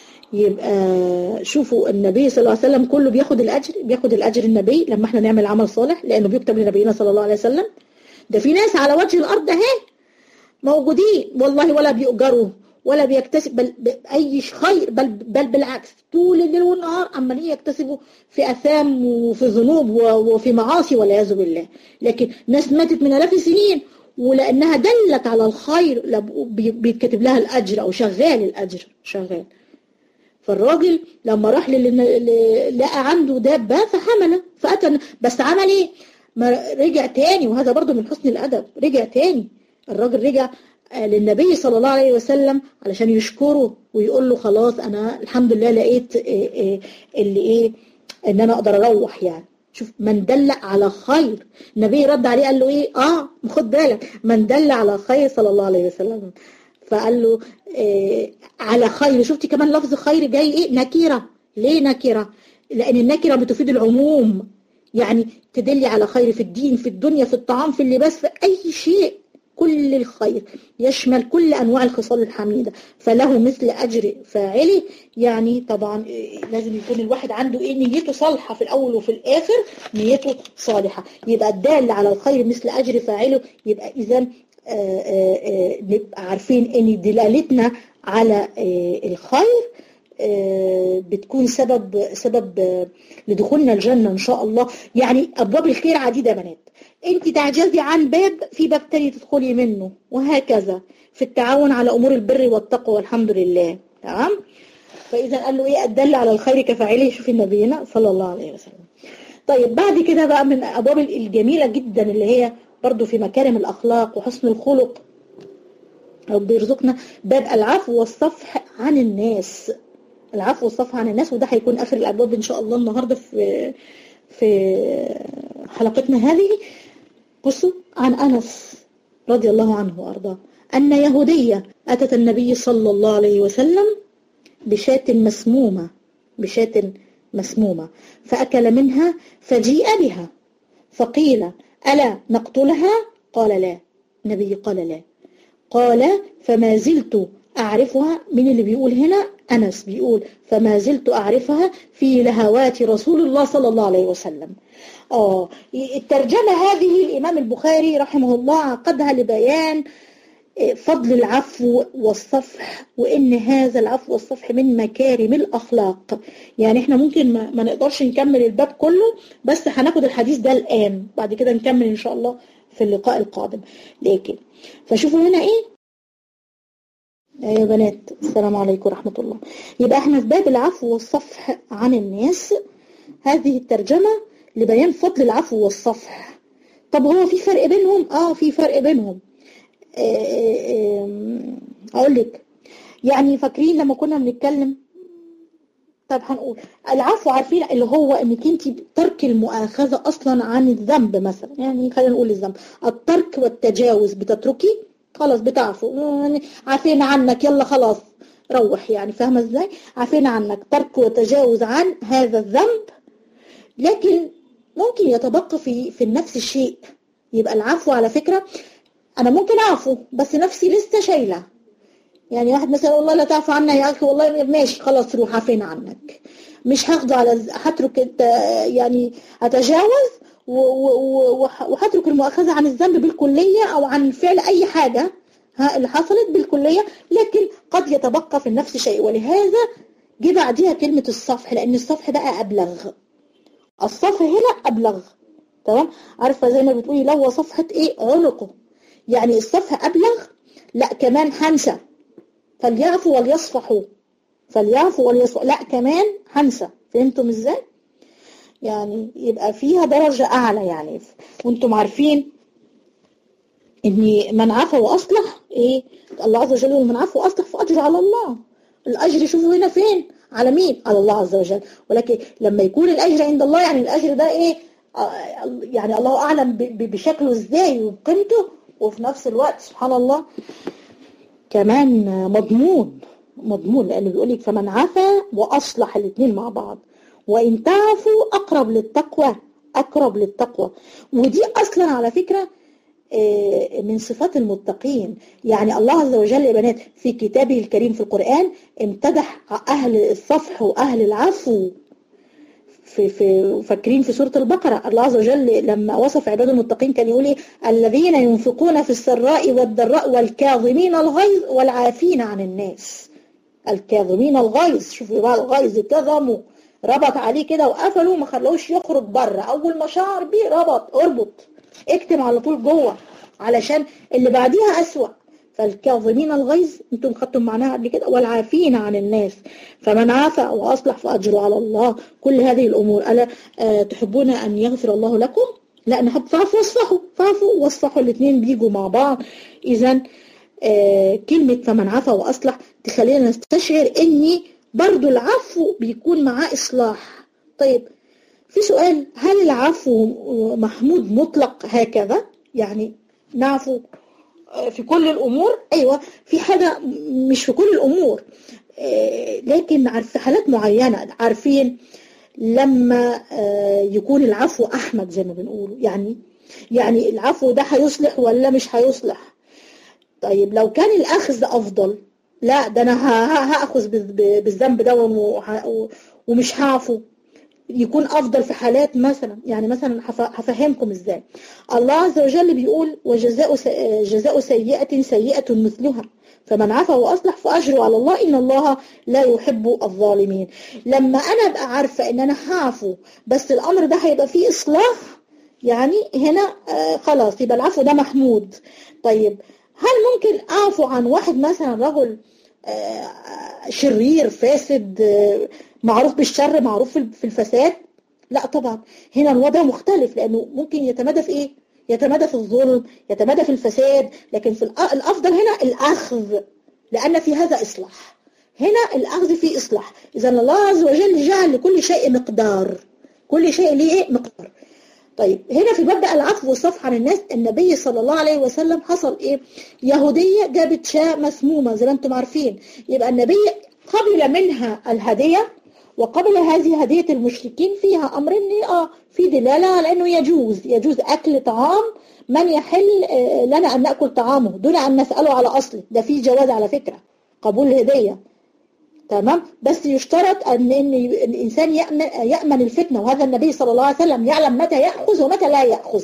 يبقى شوفوا النبي صلى الله عليه وسلم كله بياخد الأجر بياخد الأجر النبي لما احنا نعمل عمل صالح لأنه بيكتب لنبينا صلى الله عليه وسلم ده في ناس على وجه الأرض اهي موجودين والله ولا بيؤجروا ولا بيكتسب بل بأي خير بل, بل بالعكس طول الليل والنهار عمالين يكتسبوا في أثام وفي ذنوب وفي معاصي والعياذ بالله لكن ناس ماتت من آلاف السنين ولأنها دلت على الخير بيتكتب لها الأجر أو شغال الأجر شغال فالراجل لما راح لقى عنده دابة فحمله فأتى بس عمل إيه؟ ما رجع تاني وهذا برضه من حسن الأدب رجع تاني الراجل رجع للنبي صلى الله عليه وسلم علشان يشكره ويقول له خلاص أنا الحمد لله لقيت اللي إيه إن أنا أقدر أروح يعني شوف من دل على خير النبي رد عليه قال له إيه آه خد بالك من دل على خير صلى الله عليه وسلم فقال له إيه على خير شفتي كمان لفظ خير جاي إيه نكرة ليه نكرة لأن النكرة بتفيد العموم يعني تدلي على خير في الدين في الدنيا في الطعام في اللباس في أي شيء كل الخير يشمل كل أنواع الخصال الحميدة فله مثل أجر فاعله يعني طبعا لازم يكون الواحد عنده إيه نيته صالحة في الأول وفي الآخر نيته صالحة يبقى الدال على الخير مثل أجر فاعله يبقى إذا نبقى عارفين إن دلالتنا على الخير بتكون سبب سبب لدخولنا الجنة إن شاء الله يعني أبواب الخير عديدة بنات انت تعجزي عن باب في باب تاني تدخلي منه وهكذا في التعاون على امور البر والتقوى والحمد لله تمام فاذا قال له ايه الدل على الخير كفاعله شوفي نبينا صلى الله عليه وسلم طيب بعد كده بقى من ابواب الجميله جدا اللي هي برضو في مكارم الاخلاق وحسن الخلق او بيرزقنا باب العفو والصفح عن الناس العفو والصفح عن الناس وده هيكون اخر الابواب ان شاء الله النهارده في في حلقتنا هذه بصوا عن أنس رضي الله عنه وأرضاه أن يهودية أتت النبي صلى الله عليه وسلم بشاة مسمومة بشاة مسمومة فأكل منها فجيء بها فقيل ألا نقتلها قال لا النبي قال لا قال فما زلت أعرفها من اللي بيقول هنا أنس بيقول فما زلت أعرفها في لهوات رسول الله صلى الله عليه وسلم آه الترجمة هذه الإمام البخاري رحمه الله عقدها لبيان فضل العفو والصفح وإن هذا العفو والصفح من مكارم الأخلاق يعني إحنا ممكن ما, ما نقدرش نكمل الباب كله بس هناخد الحديث ده الآن بعد كده نكمل إن شاء الله في اللقاء القادم لكن فشوفوا هنا إيه يا بنات السلام عليكم ورحمة الله يبقى احنا في باب العفو والصفح عن الناس هذه الترجمة لبيان فضل العفو والصفح طب هو في فرق بينهم اه في فرق بينهم اقول لك يعني فاكرين لما كنا بنتكلم طب هنقول العفو عارفين اللي هو انك انت ترك المؤاخذة اصلا عن الذنب مثلا يعني خلينا نقول الذنب الترك والتجاوز بتتركي خلاص بتعفو يعني عافينا عنك يلا خلاص روح يعني فاهمة ازاي عافينا عنك ترك وتجاوز عن هذا الذنب لكن ممكن يتبقى في في النفس الشيء يبقى العفو على فكرة انا ممكن اعفو بس نفسي لسه شايلة يعني واحد مثلا والله لا تعفو عنا يا اخي والله ماشي خلاص روح عافينا عنك مش هاخده على هترك يعني اتجاوز وهترك المؤاخذة عن الذنب بالكلية أو عن فعل أي حاجة اللي حصلت بالكلية لكن قد يتبقى في النفس شيء ولهذا جه بعديها كلمة الصفح لأن الصفح بقى أبلغ الصفح هنا أبلغ تمام عارفة زي ما بتقولي لو صفحة إيه عنقه يعني الصفح أبلغ لا كمان هنسى فليعفوا وليصفحوا فليعفوا وليصفحوا لا كمان هنسى فهمتم ازاي يعني يبقى فيها درجة أعلى يعني وانتم عارفين ان من عفا وأصلح ايه الله عز وجل من عفا وأصلح فأجر على الله الأجر شوفوا هنا فين على مين على الله عز وجل ولكن لما يكون الأجر عند الله يعني الأجر ده ايه يعني الله أعلم بشكله ازاي وبقيمته وفي نفس الوقت سبحان الله كمان مضمون مضمون لأنه بيقول لك فمن عفا وأصلح الاثنين مع بعض وإن تعفوا أقرب للتقوى أقرب للتقوى ودي أصلا على فكرة من صفات المتقين يعني الله عز وجل يا بنات في كتابه الكريم في القرآن امتدح أهل الصفح وأهل العفو في في فاكرين في سورة البقرة الله عز وجل لما وصف عباد المتقين كان يقول ايه الذين ينفقون في السراء والضراء والكاظمين الغيظ والعافين عن الناس الكاظمين الغيظ شوفوا بقى الغيظ كظموا ربط عليه كده وقفلوا ما خلوش يخرج بره اول ما شعر بيه ربط اربط اكتم على طول جوه علشان اللي بعديها اسوأ فالكاظمين الغيظ انتم خدتم معناها قبل كده والعافين عن الناس فمن عافى واصلح فاجره على الله كل هذه الامور الا أه تحبون ان يغفر الله لكم لا نحب فاعفوا واصفحوا فاعفوا واصفحوا الاثنين بيجوا مع بعض اذا أه كلمه فمن عفى واصلح تخلينا نستشعر اني برضو العفو بيكون معاه اصلاح طيب في سؤال هل العفو محمود مطلق هكذا يعني نعفو في كل الأمور أيوة في حاجة مش في كل الأمور لكن في حالات معينة عارفين لما يكون العفو أحمد زي ما بنقول يعني يعني العفو ده هيصلح ولا مش هيصلح طيب لو كان الأخذ أفضل لا ده أنا هأخذ بالذنب ده ومش هعفو يكون أفضل في حالات مثلا يعني مثلا هفهمكم إزاي الله عز وجل بيقول وجزاء جزاء سيئة سيئة مثلها فمن عفا وأصلح فأجره على الله إن الله لا يحب الظالمين لما أنا أبقى عارفة إن أنا هعفو بس الأمر ده هيبقى فيه إصلاح يعني هنا آه خلاص يبقى العفو ده محمود طيب هل ممكن أعفو عن واحد مثلا رجل آه شرير فاسد آه معروف بالشر معروف في الفساد لا طبعا هنا الوضع مختلف لأنه ممكن يتمادى في إيه يتمادى في الظلم يتمادى في الفساد لكن في الأفضل هنا الأخذ لأن في هذا إصلاح هنا الأخذ فيه إصلاح إذا الله عز وجل جعل لكل شيء مقدار كل شيء ليه مقدار طيب هنا في مبدأ العفو والصفح عن الناس النبي صلى الله عليه وسلم حصل إيه يهودية جابت شاة مسمومة زي ما أنتم عارفين يبقى النبي قبل منها الهدية وقبل هذه هدية المشركين فيها أمر إن آه في دلالة على أنه يجوز يجوز أكل طعام من يحل آه لنا أن نأكل طعامه دون أن نسأله على أصله ده في جواز على فكرة قبول الهدية تمام بس يشترط أن, إن الإنسان يأمن, يأمن الفتنة وهذا النبي صلى الله عليه وسلم يعلم متى يأخذ ومتى لا يأخذ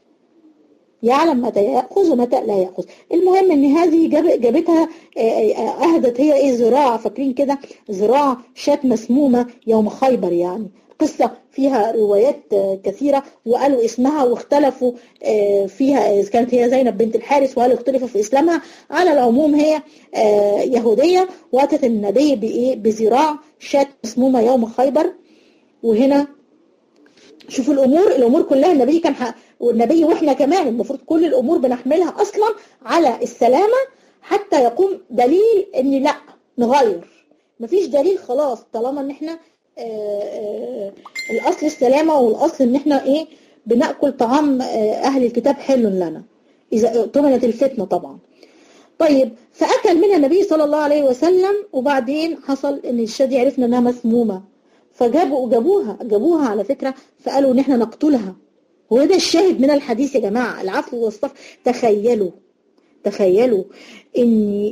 يعلم متى يأخذ ومتى لا يأخذ المهم ان هذه جاب جابتها اهدت هي ايه زراعة فاكرين كده زراعة شاة مسمومة يوم خيبر يعني قصة فيها روايات كثيرة وقالوا اسمها واختلفوا فيها كانت هي زينب بنت الحارث وهل اختلفوا في اسلامها على العموم هي يهودية واتت النبي بايه بزراع شاة مسمومة يوم خيبر وهنا شوفوا الامور الامور كلها النبي كان حق والنبي واحنا كمان المفروض كل الامور بنحملها اصلا على السلامة حتى يقوم دليل ان لا نغير مفيش دليل خلاص طالما ان احنا آآ آآ الاصل السلامة والاصل ان احنا ايه بنأكل طعام اهل الكتاب حل لنا اذا اؤتمنت الفتنة طبعا طيب فاكل منها النبي صلى الله عليه وسلم وبعدين حصل ان الشادي عرفنا انها مسمومة فجابوا جابوها جابوها على فكرة فقالوا ان احنا نقتلها هو ده الشاهد من الحديث يا جماعة العفو والصف تخيلوا تخيلوا ان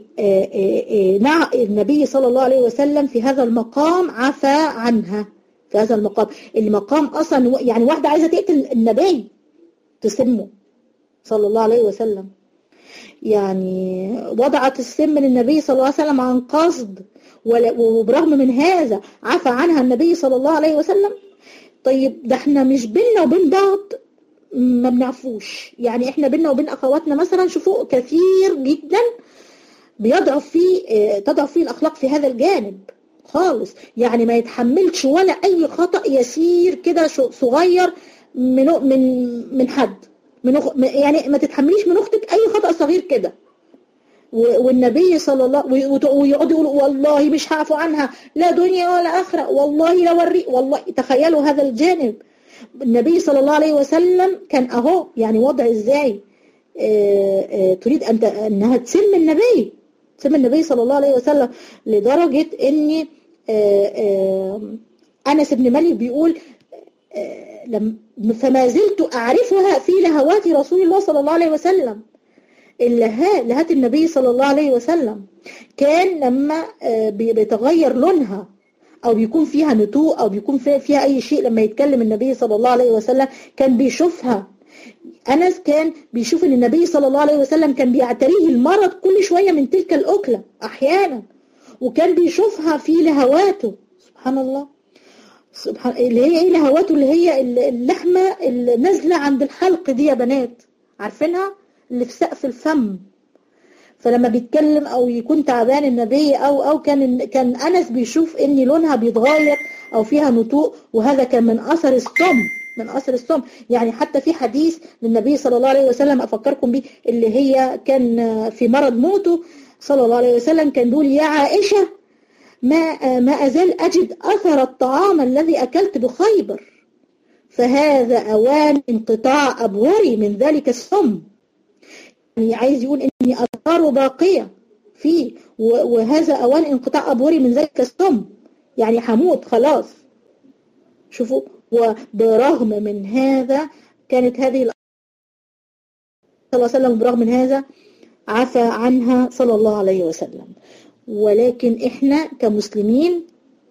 النبي صلى الله عليه وسلم في هذا المقام عفى عنها في هذا المقام المقام اصلا يعني واحدة عايزة تقتل النبي تسمه صلى الله عليه وسلم يعني وضعت السم للنبي صلى الله عليه وسلم عن قصد وبرغم من هذا عفى عنها النبي صلى الله عليه وسلم طيب ده احنا مش بيننا وبين بعض ما بنعفوش يعني احنا بينا وبين اخواتنا مثلا شوفوا كثير جدا بيضعف فيه اه تضعف فيه الاخلاق في هذا الجانب خالص يعني ما يتحملش ولا اي خطأ يسير كده صغير من من من حد من أخ... يعني ما تتحمليش من اختك اي خطأ صغير كده والنبي صلى الله ويقعد يقول والله مش هعفو عنها لا دنيا ولا آخرة والله لا وري والله تخيلوا هذا الجانب النبي صلى الله عليه وسلم كان أهو يعني وضع إزاي آآ آآ تريد أن أنها تسم النبي تسم النبي صلى الله عليه وسلم لدرجة أن أنس بن مالك بيقول فما زلت أعرفها في لهوات رسول الله صلى الله عليه وسلم اللهات لهات النبي صلى الله عليه وسلم كان لما بيتغير لونها أو بيكون فيها نتوء أو بيكون فيها أي شيء لما يتكلم النبي صلى الله عليه وسلم كان بيشوفها أنس كان بيشوف أن النبي صلى الله عليه وسلم كان بيعتريه المرض كل شوية من تلك الأكلة أحيانا وكان بيشوفها في لهواته سبحان الله سبحان اللي هي ايه لهواته اللي هي اللحمة اللي نازلة عند الحلق دي يا بنات عارفينها اللي في سقف الفم فلما بيتكلم او يكون تعبان النبي او او كان كان انس بيشوف ان لونها بيتغير او فيها نتوء وهذا كان من اثر الصم من اثر الصم يعني حتى في حديث للنبي صلى الله عليه وسلم افكركم بيه اللي هي كان في مرض موته صلى الله عليه وسلم كان بيقول يا عائشة ما ما ازال اجد اثر الطعام الذي اكلت بخيبر فهذا اوان انقطاع ابوري من ذلك الصم يعني عايز يقول اني اثاره باقية فيه وهذا اوان انقطاع ابوري من ذلك الصم يعني حموت خلاص شوفوا وبرغم من هذا كانت هذه صلى الله عليه وسلم برغم من هذا عفى عنها صلى الله عليه وسلم ولكن احنا كمسلمين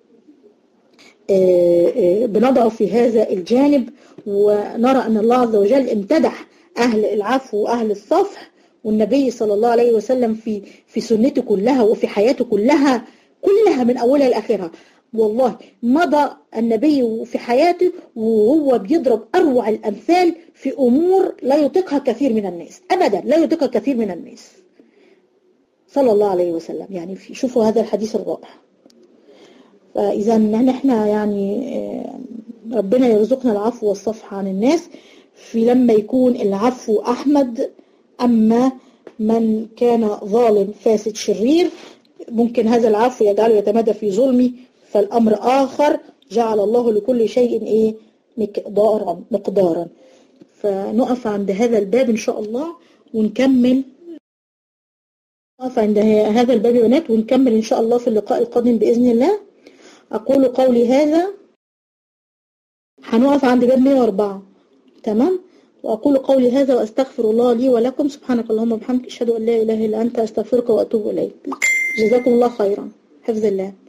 بنضعف في هذا الجانب ونرى أن الله عز وجل امتدح أهل العفو وأهل الصفح والنبي صلى الله عليه وسلم في في سنته كلها وفي حياته كلها كلها من أولها لآخرها والله مضى النبي في حياته وهو بيضرب أروع الأمثال في أمور لا يطيقها كثير من الناس أبدا لا يطيقها كثير من الناس صلى الله عليه وسلم يعني في شوفوا هذا الحديث الرائع فإذا نحن يعني ربنا يرزقنا العفو والصفح عن الناس في لما يكون العفو أحمد أما من كان ظالم فاسد شرير ممكن هذا العفو يجعله يتمادى في ظلمه فالأمر آخر جعل الله لكل شيء إيه مقدارا مقدارا فنقف عند هذا الباب إن شاء الله ونكمل نقف عند هذا الباب يا بنات ونكمل إن شاء الله في اللقاء القادم بإذن الله أقول قولي هذا هنقف عند باب 104 تمام وأقول قولي هذا وأستغفر الله لي ولكم سبحانك اللهم وبحمدك أشهد أن لا إله إلا أنت أستغفرك وأتوب إليك جزاكم الله خيرا حفظ الله